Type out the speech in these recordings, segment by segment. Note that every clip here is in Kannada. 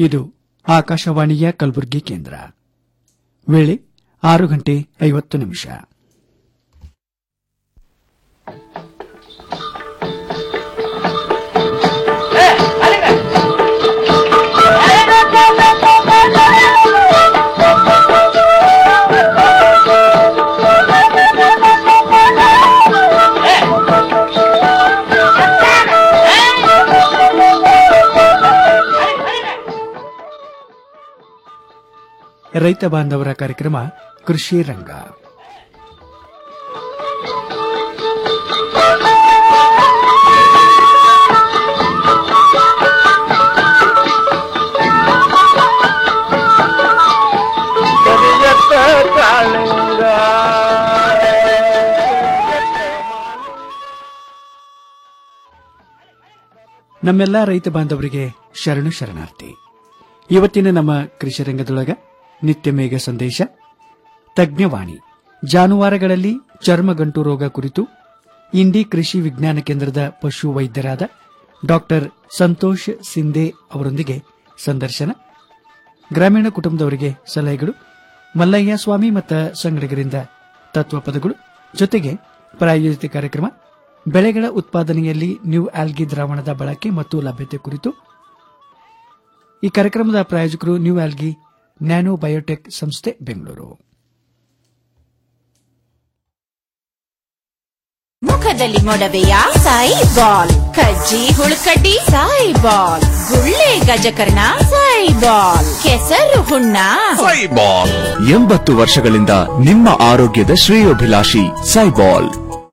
ಇದು ಆಕಾಶವಾಣಿಯ ಕಲಬುರಗಿ ಕೇಂದ್ರ ವೇಳೆ ಆರು ಗಂಟೆ ಐವತ್ತು ನಿಮಿಷ ರೈತ ಬಾಂಧವರ ಕಾರ್ಯಕ್ರಮ ಕೃಷಿ ರಂಗ ಕರಿಯತ್ತ ಕಾಳಿಂಗ ನಮ್ಮೆಲ್ಲ ರೈತ ಬಾಂಧವರಿಗೆ ಶರಣು ಶರಣಾರ್ಥಿ ಇವತ್ತಿನ ನಮ್ಮ ಕೃಷಿ ರಂಗದೊಳಗ ನಿತ್ಯ ಮೇಘ ಸಂದೇಶ ತಜ್ಞವಾಣಿ ಜಾನುವಾರುಗಳಲ್ಲಿ ಚರ್ಮಗಂಟು ರೋಗ ಕುರಿತು ಇಂಡಿ ಕೃಷಿ ವಿಜ್ಞಾನ ಕೇಂದ್ರದ ಪಶು ವೈದ್ಯರಾದ ಡಾಕ್ಟರ್ ಸಂತೋಷ್ ಸಿಂಧೆ ಅವರೊಂದಿಗೆ ಸಂದರ್ಶನ ಗ್ರಾಮೀಣ ಕುಟುಂಬದವರಿಗೆ ಸಲಹೆಗಳು ಮಲ್ಲಯ್ಯ ಸ್ವಾಮಿ ಮತ್ತು ಸಂಗಡಿಗರಿಂದ ತತ್ವಪದಗಳು ಜೊತೆಗೆ ಪ್ರಾಯೋಜಿತ ಕಾರ್ಯಕ್ರಮ ಬೆಳೆಗಳ ಉತ್ಪಾದನೆಯಲ್ಲಿ ನ್ಯೂ ಆಲ್ಗಿ ದ್ರಾವಣದ ಬಳಕೆ ಮತ್ತು ಲಭ್ಯತೆ ಕುರಿತು ಈ ಕಾರ್ಯಕ್ರಮದ ಪ್ರಾಯೋಜಕರು ನ್ಯೂ ಆಲ್ಗಿ ನ್ಯಾನೋ ಬಯೋಟೆಕ್ ಸಂಸ್ಥೆ ಬೆಂಗಳೂರು ಮುಖದಲ್ಲಿ ಮೊಡವೆಯ ಸಾಯಿ ಬಾಲ್ ಕಜ್ಜಿ ಹುಳುಕಡ್ಡಿ ಸಾಯಿ ಬಾಲ್ ಗುಳ್ಳೆ ಗಜಕರ್ಣ ಸಾಯಿ ಬಾಲ್ ಕೆಸರು ಹುಣ್ಣ ಸೈಬಾಲ್ ಎಂಬತ್ತು ವರ್ಷಗಳಿಂದ ನಿಮ್ಮ ಆರೋಗ್ಯದ ಶ್ರೇಯೋಭಿಲಾಷಿ ಸೈಬಾಲ್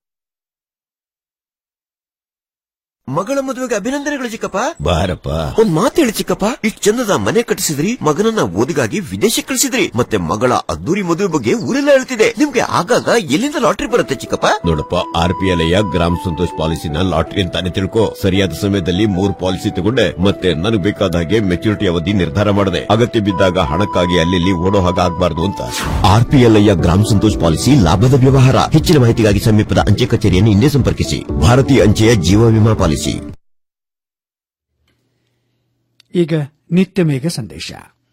ಮಗಳ ಮದುವೆಗೆ ಅಭಿನಂದನೆಗಳು ಚಿಕ್ಕಪ್ಪ ಬಾರಪ್ಪ ಒಂದ್ ಮಾತು ಹೇಳಿ ಚಿಕ್ಕಪ್ಪ ಇಷ್ಟ್ ಚಂದದ ಮನೆ ಕಟ್ಟಿಸಿದ್ರಿ ಮಗನನ್ನ ಓದಿಗಾಗಿ ವಿದೇಶಕ್ಕೆ ಕಳಿಸಿದ್ರಿ ಮತ್ತೆ ಮಗಳ ಅದ್ದೂರಿ ಮದುವೆ ಬಗ್ಗೆ ಊರೆಲ್ಲ ಹೇಳ್ತಿದೆ ನಿಮ್ಗೆ ಆಗಾಗ ಎಲ್ಲಿಂದ ಲಾಟ್ರಿ ಬರುತ್ತೆ ಚಿಕ್ಕಪ್ಪ ನೋಡಪ್ಪ ಆರ್ ಪಿ ಎಲ್ ಗ್ರಾಮ ಸಂತೋಷ್ ಪಾಲಿಸಿನ ಲಾಟ್ರಿ ಅಂತಾನೆ ತಿಳ್ಕೊ ಸರಿಯಾದ ಸಮಯದಲ್ಲಿ ಮೂರ್ ಪಾಲಿಸಿ ತಗೊಂಡೆ ಮತ್ತೆ ನನಗೆ ಬೇಕಾದ ಹಾಗೆ ಮೆಚುರಿಟಿ ಅವಧಿ ನಿರ್ಧಾರ ಮಾಡಿದೆ ಅಗತ್ಯ ಬಿದ್ದಾಗ ಹಣಕ್ಕಾಗಿ ಅಲ್ಲಿ ಓಡೋ ಹಾಗೆ ಆಗ್ಬಾರ್ದು ಅಂತ ಆರ್ ಪಿ ಎಲ್ ಗ್ರಾಮ ಸಂತೋಷ್ ಪಾಲಿಸಿ ಲಾಭದ ವ್ಯವಹಾರ ಹೆಚ್ಚಿನ ಮಾಹಿತಿಗಾಗಿ ಸಮೀಪದ ಅಂಚೆ ಕಚೇರಿಯನ್ನು ಹಿಂದೆ ಸಂಪರ್ಕಿಸಿ ಭಾರತೀಯ ಅಂಚೆಯ ಜೀವ ವಿಮಾ ಪಾಲಿಸಿ ಈಗ ನಿತ್ಯ ಮೇಘ ಸಂದೇಶ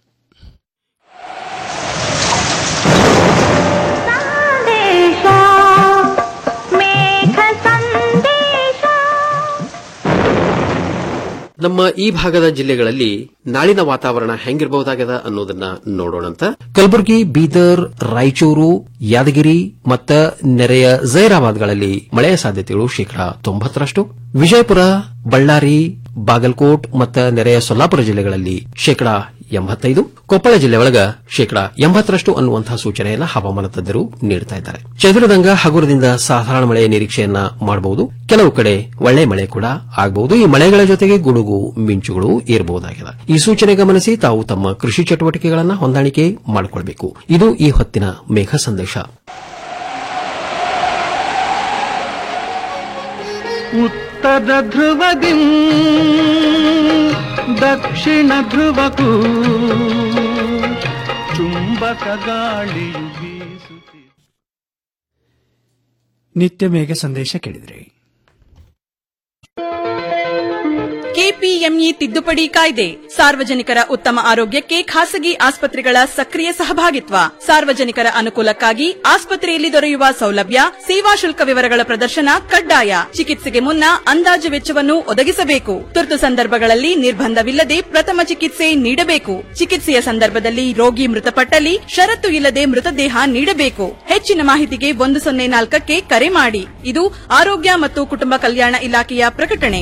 ನಮ್ಮ ಈ ಭಾಗದ ಜಿಲ್ಲೆಗಳಲ್ಲಿ ನಾಳಿನ ವಾತಾವರಣ ಹೆಂಗಿರಬಹುದಾಗದ ಅನ್ನೋದನ್ನ ನೋಡೋಣಂತ ಕಲಬುರಗಿ ಬೀದರ್ ರಾಯಚೂರು ಯಾದಗಿರಿ ಮತ್ತ ನೆರೆಯ ಜೈರಾಬಾದ್ಗಳಲ್ಲಿ ಮಳೆಯ ಸಾಧ್ಯತೆಗಳು ಶೇಕಡಾ ತೊಂಬತ್ತರಷ್ಟು ವಿಜಯಪುರ ಬಳ್ಳಾರಿ ಬಾಗಲಕೋಟ್ ಮತ್ತು ನೆರೆಯ ಸೊಲ್ಲಾಪುರ ಜಿಲ್ಲೆಗಳಲ್ಲಿ ಶೇಕಡಾ ಎಂಬತ್ತೈದು ಕೊಪ್ಪಳ ಜಿಲ್ಲೆ ಒಳಗ ಶೇಕಡಾ ಎಂಬತ್ತರಷ್ಟು ಅನ್ನುವಂತಹ ಸೂಚನೆಯನ್ನ ಹವಾಮಾನ ತಜ್ಞರು ನೀಡುತ್ತಾ ಇದ್ದಾರೆ ಚದುರದಂಗ ಹಗುರದಿಂದ ಸಾಧಾರಣ ಮಳೆಯ ನಿರೀಕ್ಷೆಯನ್ನ ಮಾಡಬಹುದು ಕೆಲವು ಕಡೆ ಒಳ್ಳೆ ಮಳೆ ಕೂಡ ಆಗಬಹುದು ಈ ಮಳೆಗಳ ಜೊತೆಗೆ ಗುಡುಗು ಮಿಂಚುಗಳು ಇರಬಹುದಾಗಿದೆ ಈ ಸೂಚನೆ ಗಮನಿಸಿ ತಾವು ತಮ್ಮ ಕೃಷಿ ಚಟುವಟಿಕೆಗಳನ್ನು ಹೊಂದಾಣಿಕೆ ಮಾಡಿಕೊಳ್ಳಬೇಕು ಇದು ಈ ಹೊತ್ತಿನ ಮೇಘ ಸಂದೇಶ ಉತ್ತರ ಧ್ರುವದಿ ದಕ್ಷಿಣ ಧ್ರುವಕ್ಕೂ ಚುಂಬಕ ಗಾಳಿಯು ಬೀಸುತ್ತಿದೆ ನಿತ್ಯ ಮೇಘ ಸಂದೇಶ ಕೇಳಿದ್ರಿ ಕೆಪಿಎಂಇ ತಿದ್ದುಪಡಿ ಕಾಯ್ದೆ ಸಾರ್ವಜನಿಕರ ಉತ್ತಮ ಆರೋಗ್ಯಕ್ಕೆ ಖಾಸಗಿ ಆಸ್ಪತ್ರೆಗಳ ಸಕ್ರಿಯ ಸಹಭಾಗಿತ್ವ ಸಾರ್ವಜನಿಕರ ಅನುಕೂಲಕ್ಕಾಗಿ ಆಸ್ಪತ್ರೆಯಲ್ಲಿ ದೊರೆಯುವ ಸೌಲಭ್ಯ ಸೇವಾ ಶುಲ್ಕ ವಿವರಗಳ ಪ್ರದರ್ಶನ ಕಡ್ಡಾಯ ಚಿಕಿತ್ಸೆಗೆ ಮುನ್ನ ಅಂದಾಜು ವೆಚ್ಚವನ್ನು ಒದಗಿಸಬೇಕು ತುರ್ತು ಸಂದರ್ಭಗಳಲ್ಲಿ ನಿರ್ಬಂಧವಿಲ್ಲದೆ ಪ್ರಥಮ ಚಿಕಿತ್ಸೆ ನೀಡಬೇಕು ಚಿಕಿತ್ಸೆಯ ಸಂದರ್ಭದಲ್ಲಿ ರೋಗಿ ಮೃತಪಟ್ಟಲ್ಲಿ ಷರತ್ತು ಇಲ್ಲದೆ ಮೃತದೇಹ ನೀಡಬೇಕು ಹೆಚ್ಚಿನ ಮಾಹಿತಿಗೆ ಒಂದು ಸೊನ್ನೆ ನಾಲ್ಕಕ್ಕೆ ಕರೆ ಮಾಡಿ ಇದು ಆರೋಗ್ಯ ಮತ್ತು ಕುಟುಂಬ ಕಲ್ಯಾಣ ಇಲಾಖೆಯ ಪ್ರಕಟಣೆ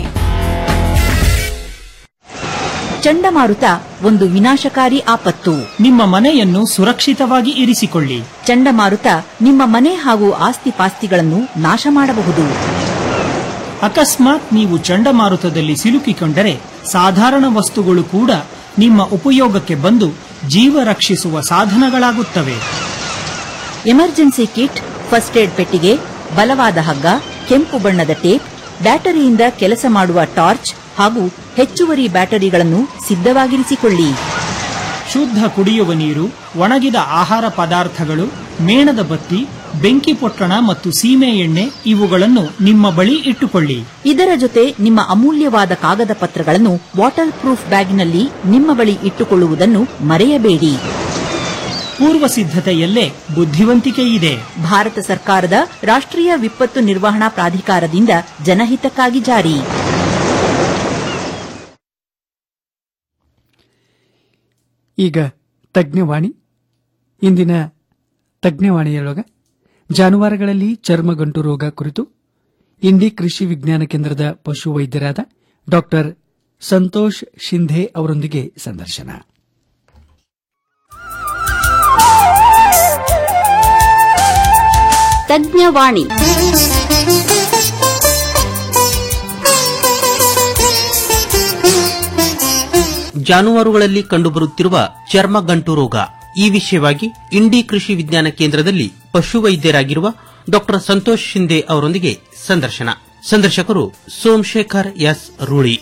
ಚಂಡಮಾರುತ ಒಂದು ವಿನಾಶಕಾರಿ ಆಪತ್ತು ನಿಮ್ಮ ಮನೆಯನ್ನು ಸುರಕ್ಷಿತವಾಗಿ ಇರಿಸಿಕೊಳ್ಳಿ ಚಂಡಮಾರುತ ನಿಮ್ಮ ಮನೆ ಹಾಗೂ ಆಸ್ತಿ ಪಾಸ್ತಿಗಳನ್ನು ನಾಶ ಮಾಡಬಹುದು ಅಕಸ್ಮಾತ್ ನೀವು ಚಂಡಮಾರುತದಲ್ಲಿ ಸಿಲುಕಿಕೊಂಡರೆ ಸಾಧಾರಣ ವಸ್ತುಗಳು ಕೂಡ ನಿಮ್ಮ ಉಪಯೋಗಕ್ಕೆ ಬಂದು ಜೀವ ರಕ್ಷಿಸುವ ಸಾಧನಗಳಾಗುತ್ತವೆ ಎಮರ್ಜೆನ್ಸಿ ಕಿಟ್ ಫಸ್ಟ್ ಏಡ್ ಪೆಟ್ಟಿಗೆ ಬಲವಾದ ಹಗ್ಗ ಕೆಂಪು ಬಣ್ಣದ ಟೇಪ್ ಬ್ಯಾಟರಿಯಿಂದ ಕೆಲಸ ಮಾಡುವ ಟಾರ್ಚ್ ಹಾಗೂ ಹೆಚ್ಚುವರಿ ಬ್ಯಾಟರಿಗಳನ್ನು ಸಿದ್ಧವಾಗಿರಿಸಿಕೊಳ್ಳಿ ಶುದ್ಧ ಕುಡಿಯುವ ನೀರು ಒಣಗಿದ ಆಹಾರ ಪದಾರ್ಥಗಳು ಮೇಣದ ಬತ್ತಿ ಬೆಂಕಿ ಪೊಟ್ಟಣ ಮತ್ತು ಸೀಮೆ ಎಣ್ಣೆ ಇವುಗಳನ್ನು ನಿಮ್ಮ ಬಳಿ ಇಟ್ಟುಕೊಳ್ಳಿ ಇದರ ಜೊತೆ ನಿಮ್ಮ ಅಮೂಲ್ಯವಾದ ಕಾಗದ ಪತ್ರಗಳನ್ನು ವಾಟರ್ ಪ್ರೂಫ್ ಬ್ಯಾಗ್ನಲ್ಲಿ ನಿಮ್ಮ ಬಳಿ ಇಟ್ಟುಕೊಳ್ಳುವುದನ್ನು ಮರೆಯಬೇಡಿ ಪೂರ್ವ ಸಿದ್ಧತೆಯಲ್ಲೇ ಬುದ್ಧಿವಂತಿಕೆ ಇದೆ ಭಾರತ ಸರ್ಕಾರದ ರಾಷ್ಟ್ರೀಯ ವಿಪತ್ತು ನಿರ್ವಹಣಾ ಪ್ರಾಧಿಕಾರದಿಂದ ಜನಹಿತಕ್ಕಾಗಿ ಜಾರಿ ಈಗ ತಜ್ಞವಾಣಿ ಇಂದಿನ ತಜ್ಞವಾಣಿಯೊಳಗ ಜಾನುವಾರುಗಳಲ್ಲಿ ಚರ್ಮಗಂಟು ರೋಗ ಕುರಿತು ಇಂಡಿ ಕೃಷಿ ವಿಜ್ಞಾನ ಕೇಂದ್ರದ ಪಶು ವೈದ್ಯರಾದ ಡಾಕ್ಟರ್ ಸಂತೋಷ್ ಶಿಂಧೆ ಅವರೊಂದಿಗೆ ಸಂದರ್ಶನ ತಜ್ಞವಾಣಿ ಜಾನುವಾರುಗಳಲ್ಲಿ ಕಂಡುಬರುತ್ತಿರುವ ಚರ್ಮಗಂಟು ರೋಗ ಈ ವಿಷಯವಾಗಿ ಇಂಡಿ ಕೃಷಿ ವಿಜ್ಞಾನ ಕೇಂದ್ರದಲ್ಲಿ ಪಶುವೈದ್ಯರಾಗಿರುವ ಡಾಕ್ಟರ್ ಸಂತೋಷ್ ಶಿಂದೆ ಅವರೊಂದಿಗೆ ಸಂದರ್ಶನ ಸಂದರ್ಶಕರು ಸೋಮಶೇಖರ್ ಎಸ್ ರೂಳಿ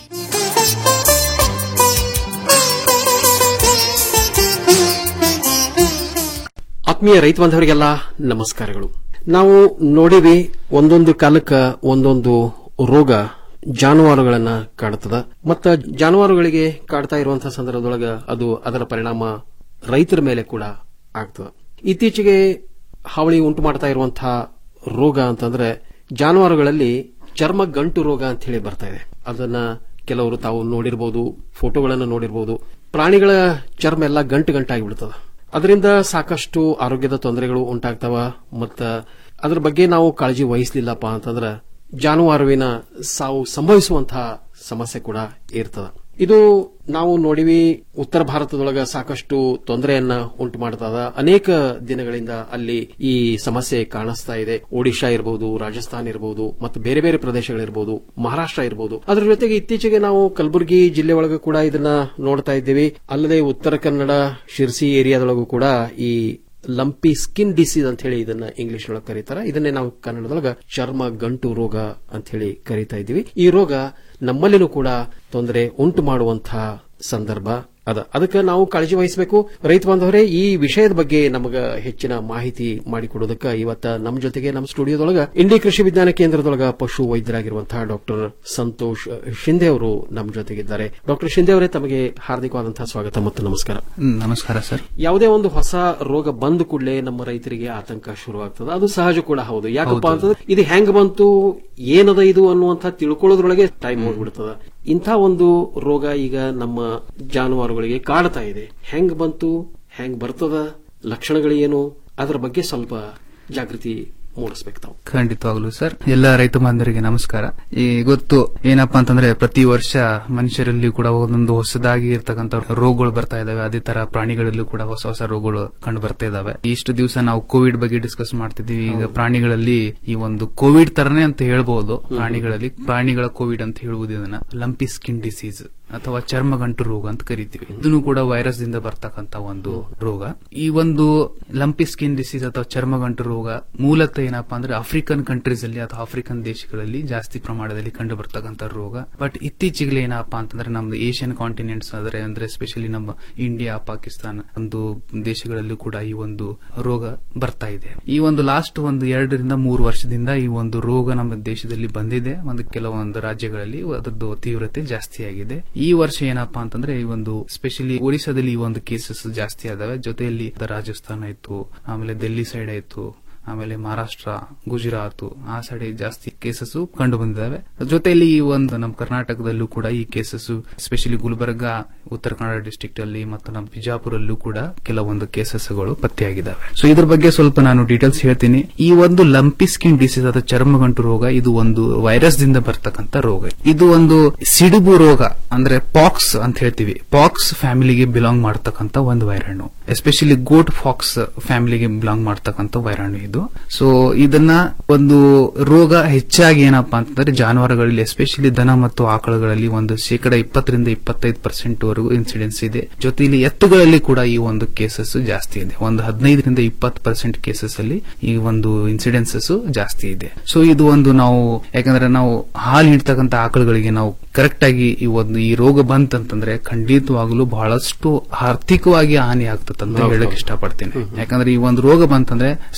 ಆತ್ಮೀಯ ರೈತ ಬಾಂಧವರಿಗೆಲ್ಲ ನಮಸ್ಕಾರಗಳು ನಾವು ನೋಡಿವಿ ಒಂದೊಂದು ಕಾಲಕ್ಕ ಒಂದೊಂದು ರೋಗ ಜಾನುವಾರುಗಳನ್ನ ಕಾಡುತ್ತದ ಮತ್ತ ಜಾನುವಾರುಗಳಿಗೆ ಕಾಡ್ತಾ ಇರುವಂತಹ ಸಂದರ್ಭದೊಳಗ ಅದು ಅದರ ಪರಿಣಾಮ ರೈತರ ಮೇಲೆ ಕೂಡ ಆಗ್ತದ ಇತ್ತೀಚೆಗೆ ಹಾವಳಿ ಉಂಟು ಮಾಡ್ತಾ ಇರುವಂತಹ ರೋಗ ಅಂತಂದ್ರೆ ಜಾನುವಾರುಗಳಲ್ಲಿ ಚರ್ಮ ಗಂಟು ರೋಗ ಅಂತ ಹೇಳಿ ಬರ್ತಾ ಇದೆ ಅದನ್ನ ಕೆಲವರು ತಾವು ನೋಡಿರಬಹುದು ಫೋಟೋಗಳನ್ನು ನೋಡಿರಬಹುದು ಪ್ರಾಣಿಗಳ ಚರ್ಮ ಎಲ್ಲ ಗಂಟು ಗಂಟಾಗಿ ಬಿಡ್ತದ ಅದರಿಂದ ಸಾಕಷ್ಟು ಆರೋಗ್ಯದ ತೊಂದರೆಗಳು ಉಂಟಾಗ್ತಾವ ಮತ್ತ ಅದ್ರ ಬಗ್ಗೆ ನಾವು ಕಾಳಜಿ ವಹಿಸಲಿಲ್ಲಪ್ಪ ಅಂತಂದ್ರ ಜಾನುವಾರುವಿನ ಸಾವು ಸಂಭವಿಸುವಂತಹ ಸಮಸ್ಯೆ ಕೂಡ ಇರ್ತದ ಇದು ನಾವು ನೋಡಿವಿ ಉತ್ತರ ಭಾರತದೊಳಗ ಸಾಕಷ್ಟು ತೊಂದರೆಯನ್ನ ಉಂಟು ಮಾಡ್ತದ ಅನೇಕ ದಿನಗಳಿಂದ ಅಲ್ಲಿ ಈ ಸಮಸ್ಯೆ ಕಾಣಿಸ್ತಾ ಇದೆ ಒಡಿಶಾ ಇರಬಹುದು ರಾಜಸ್ಥಾನ್ ಇರಬಹುದು ಮತ್ತು ಬೇರೆ ಬೇರೆ ಪ್ರದೇಶಗಳಿರಬಹುದು ಮಹಾರಾಷ್ಟ್ರ ಇರಬಹುದು ಅದರ ಜೊತೆಗೆ ಇತ್ತೀಚೆಗೆ ನಾವು ಕಲಬುರಗಿ ಜಿಲ್ಲೆ ಒಳಗ ಕೂಡ ಇದನ್ನ ನೋಡ್ತಾ ಇದ್ದೀವಿ ಅಲ್ಲದೆ ಉತ್ತರ ಕನ್ನಡ ಶಿರ್ಸಿ ಏರಿಯಾದೊಳಗೂ ಕೂಡ ಈ ಲಂಪಿ ಸ್ಕಿನ್ ಡಿಸೀಸ್ ಅಂತ ಹೇಳಿ ಇದನ್ನ ಇಂಗ್ಲಿಷ್ ಒಳಗೆ ಕರೀತಾರೆ ಇದನ್ನೇ ನಾವು ಕನ್ನಡದೊಳಗ ಚರ್ಮ ಗಂಟು ರೋಗ ಅಂತ ಹೇಳಿ ಕರೀತಾ ಇದ್ದೀವಿ ಈ ರೋಗ ನಮ್ಮಲ್ಲಿನೂ ಕೂಡ ತೊಂದರೆ ಉಂಟು ಮಾಡುವಂತಹ ಸಂದರ್ಭ ಅದ ಅದಕ್ಕೆ ನಾವು ಕಾಳಜಿ ವಹಿಸಬೇಕು ರೈತ ಬಾಂಧವರೇ ಈ ವಿಷಯದ ಬಗ್ಗೆ ನಮಗ ಹೆಚ್ಚಿನ ಮಾಹಿತಿ ಮಾಡಿಕೊಡೋದಕ್ಕೆ ಇವತ್ತ ನಮ್ಮ ಜೊತೆಗೆ ನಮ್ಮ ಸ್ಟುಡಿಯೋದೊಳಗ ಇಂಡಿ ಕೃಷಿ ವಿಜ್ಞಾನ ಕೇಂದ್ರದೊಳಗ ಪಶು ವೈದ್ಯರಾಗಿರುವಂತಹ ಡಾಕ್ಟರ್ ಸಂತೋಷ್ ಶಿಂದೆ ಅವರು ನಮ್ಮ ಜೊತೆಗಿದ್ದಾರೆ ಡಾಕ್ಟರ್ ಶಿಂದೆ ಅವರೇ ತಮಗೆ ಹಾರ್ದಿಕವಾದಂತಹ ಸ್ವಾಗತ ಮತ್ತು ನಮಸ್ಕಾರ ನಮಸ್ಕಾರ ಸರ್ ಯಾವುದೇ ಒಂದು ಹೊಸ ರೋಗ ಬಂದ ಕೂಡಲೇ ನಮ್ಮ ರೈತರಿಗೆ ಆತಂಕ ಶುರುವಾಗ್ತದೆ ಅದು ಸಹಜ ಕೂಡ ಹೌದು ಯಾಕಪ್ಪ ಅಂತಂದ್ರೆ ಇದು ಹೆಂಗ್ ಬಂತು ಏನದ ಇದು ಅನ್ನುವಂತ ತಿಳ್ಕೊಳ್ಳೋದ್ರೊಳಗೆ ಟೈಮ್ ಹೋಗ್ಬಿಡ್ತದ ಇಂಥ ಒಂದು ರೋಗ ಈಗ ನಮ್ಮ ಜಾನುವಾರುಗಳಿಗೆ ಕಾಡ್ತಾ ಇದೆ ಹೆಂಗ್ ಬಂತು ಹೆಂಗ್ ಬರ್ತದ ಲಕ್ಷಣಗಳೇನು ಅದರ ಬಗ್ಗೆ ಸ್ವಲ್ಪ ಜಾಗೃತಿ ಮೂಡಿಸ್ಬೇಕು ತಾವು ಖಂಡಿತವಾಗ್ಲು ಸರ್ ಎಲ್ಲ ರೈತ ಬಾಂಧವರಿಗೆ ನಮಸ್ಕಾರ ಈ ಗೊತ್ತು ಏನಪ್ಪಾ ಅಂತಂದ್ರೆ ಪ್ರತಿ ವರ್ಷ ಮನುಷ್ಯರಲ್ಲಿ ಕೂಡ ಒಂದೊಂದು ಹೊಸದಾಗಿ ಇರ್ತಕ್ಕಂಥ ರೋಗಗಳು ಬರ್ತಾ ಇದಾವೆ ಅದೇ ತರ ಪ್ರಾಣಿಗಳಲ್ಲೂ ಕೂಡ ಹೊಸ ಹೊಸ ರೋಗಗಳು ಕಂಡು ಬರ್ತಾ ಇದಾವೆ ಇಷ್ಟು ದಿವಸ ನಾವು ಕೋವಿಡ್ ಬಗ್ಗೆ ಡಿಸ್ಕಸ್ ಮಾಡ್ತಿದ್ವಿ ಈಗ ಪ್ರಾಣಿಗಳಲ್ಲಿ ಈ ಒಂದು ಕೋವಿಡ್ ತರನೇ ಅಂತ ಹೇಳ್ಬಹುದು ಪ್ರಾಣಿಗಳಲ್ಲಿ ಪ್ರಾಣಿಗಳ ಕೋವಿಡ್ ಅಂತ ಹೇಳುವುದು ಇದನ್ನ ಲಂಪಿ ಸ್ಕಿನ್ ಡಿಸೀಸ್ ಅಥವಾ ಚರ್ಮಗಂಟು ರೋಗ ಅಂತ ಕರಿತೀವಿ ಇದನ್ನು ಕೂಡ ವೈರಸ್ ದಿಂದ ಬರ್ತಕ್ಕಂತ ಒಂದು ರೋಗ ಈ ಒಂದು ಲಂಪಿ ಸ್ಕಿನ್ ಡಿಸೀಸ್ ಅಥವಾ ಚರ್ಮಗಂಟು ರೋಗ ಮೂಲತಃ ಏನಪ್ಪಾ ಅಂದ್ರೆ ಆಫ್ರಿಕನ್ ಕಂಟ್ರೀಸ್ ಅಲ್ಲಿ ಅಥವಾ ಆಫ್ರಿಕನ್ ದೇಶಗಳಲ್ಲಿ ಜಾಸ್ತಿ ಪ್ರಮಾಣದಲ್ಲಿ ಕಂಡು ಬರ್ತಕ್ಕಂಥ ರೋಗ ಬಟ್ ಇತ್ತೀಚೆಗೆ ಏನಪ್ಪಾ ಅಂತಂದ್ರೆ ನಮ್ದು ಏಷ್ಯನ್ ಕಾಂಟಿನೆಂಟ್ಸ್ ಅಂದ್ರೆ ಅಂದ್ರೆ ಸ್ಪೆಷಲಿ ನಮ್ಮ ಇಂಡಿಯಾ ಪಾಕಿಸ್ತಾನ ಒಂದು ದೇಶಗಳಲ್ಲೂ ಕೂಡ ಈ ಒಂದು ರೋಗ ಬರ್ತಾ ಇದೆ ಈ ಒಂದು ಲಾಸ್ಟ್ ಒಂದು ಎರಡರಿಂದ ಮೂರು ವರ್ಷದಿಂದ ಈ ಒಂದು ರೋಗ ನಮ್ಮ ದೇಶದಲ್ಲಿ ಬಂದಿದೆ ಒಂದು ಕೆಲವೊಂದು ರಾಜ್ಯಗಳಲ್ಲಿ ಅದರದ್ದು ತೀವ್ರತೆ ಜಾಸ್ತಿ ಆಗಿದೆ ಈ ವರ್ಷ ಏನಪ್ಪಾ ಅಂತಂದ್ರೆ ಈ ಒಂದು ಸ್ಪೆಷಲಿ ಒಡಿಶಾದಲ್ಲಿ ಈ ಒಂದು ಕೇಸಸ್ ಜಾಸ್ತಿ ಆದವೆ ಜೊತೆಯಲ್ಲಿ ರಾಜಸ್ಥಾನ ಇತ್ತು ಆಮೇಲೆ ಡೆಲ್ಲಿ ಸೈಡ್ ಆಯ್ತು ಆಮೇಲೆ ಮಹಾರಾಷ್ಟ್ರ ಗುಜರಾತ್ ಆ ಸೈಡ್ ಜಾಸ್ತಿ ಕೇಸಸ್ ಕಂಡು ಬಂದಿದ್ದಾವೆ ಜೊತೆಯಲ್ಲಿ ಈ ಒಂದು ನಮ್ಮ ಕರ್ನಾಟಕದಲ್ಲೂ ಕೂಡ ಈ ಕೇಸಸ್ ಸ್ಪೆಷಲಿ ಗುಲ್ಬರ್ಗ ಉತ್ತರ ಕನ್ನಡ ಡಿಸ್ಟ್ರಿಕ್ಟ್ ಅಲ್ಲಿ ಮತ್ತು ನಮ್ಮ ಬಿಜಾಪುರಲ್ಲೂ ಕೂಡ ಕೆಲವೊಂದು ಕೇಸಸ್ಗಳು ಪತ್ತೆಯಾಗಿದ್ದಾವೆ ಸೊ ಇದ್ರ ಬಗ್ಗೆ ಸ್ವಲ್ಪ ನಾನು ಡೀಟೇಲ್ಸ್ ಹೇಳ್ತೀನಿ ಈ ಒಂದು ಲಂಪಿ ಸ್ಕಿನ್ ಡಿಸೀಸ್ ಅಥವಾ ಚರ್ಮಗಂಟು ರೋಗ ಇದು ಒಂದು ವೈರಸ್ ದಿಂದ ಬರ್ತಕ್ಕಂಥ ರೋಗ ಇದು ಒಂದು ಸಿಡುಬು ರೋಗ ಅಂದ್ರೆ ಪಾಕ್ಸ್ ಅಂತ ಹೇಳ್ತೀವಿ ಪಾಕ್ಸ್ ಫ್ಯಾಮಿಲಿಗೆ ಬಿಲಾಂಗ್ ಮಾಡ್ತಕ್ಕಂಥ ಒಂದು ವೈರಾಣು ಎಸ್ಪೆಷಲಿ ಗೋಟ್ ಫಾಕ್ಸ್ ಫ್ಯಾಮಿಲಿಗೆ ಬಿಲಾಂಗ್ ಮಾಡ್ತಕ್ಕಂಥ ವೈರಾಣು ಇದು ಸೊ ಇದನ್ನ ಒಂದು ರೋಗ ಹೆಚ್ಚಾಗಿ ಏನಪ್ಪಾ ಅಂತಂದ್ರೆ ಜಾನುವಾರುಗಳಲ್ಲಿ ಎಸ್ಪೆಷಲಿ ದನ ಮತ್ತು ಆಕಳುಗಳಲ್ಲಿ ಒಂದು ಶೇಕಡ ಇಪ್ಪತ್ತರಿಂದ ಇಪ್ಪತ್ತೈದು ಪರ್ಸೆಂಟ್ ವರೆಗೂ ಇನ್ಸಿಡೆನ್ಸ್ ಇದೆ ಜೊತೆಯಲ್ಲಿ ಎತ್ತುಗಳಲ್ಲಿ ಕೂಡ ಈ ಒಂದು ಕೇಸಸ್ ಜಾಸ್ತಿ ಇದೆ ಒಂದು ಹದಿನೈದರಿಂದ ಇಪ್ಪತ್ತು ಪರ್ಸೆಂಟ್ ಕೇಸಸ್ ಅಲ್ಲಿ ಈ ಒಂದು ಇನ್ಸಿಡೆನ್ಸಸ್ ಜಾಸ್ತಿ ಇದೆ ಸೊ ಇದು ಒಂದು ನಾವು ಯಾಕಂದ್ರೆ ನಾವು ಹಾಲು ಹಿಡ್ತಕ್ಕಂಥ ಆಕಳುಗಳಿಗೆ ನಾವು ಕರೆಕ್ಟ್ ಆಗಿ ಈ ಒಂದು ಈ ರೋಗ ಬಂತಂತಂದ್ರೆ ಖಂಡಿತವಾಗ್ಲೂ ಬಹಳಷ್ಟು ಆರ್ಥಿಕವಾಗಿ ಹಾನಿ ಆಗ್ತದೆ ಅಂತ ಹೇಳಕ್ ಇಷ್ಟಪಡ್ತೀನಿ ಯಾಕಂದ್ರೆ ಈ ಒಂದು ರೋಗ ಬಂತಂದ್ರೆ ಶೇಕಡ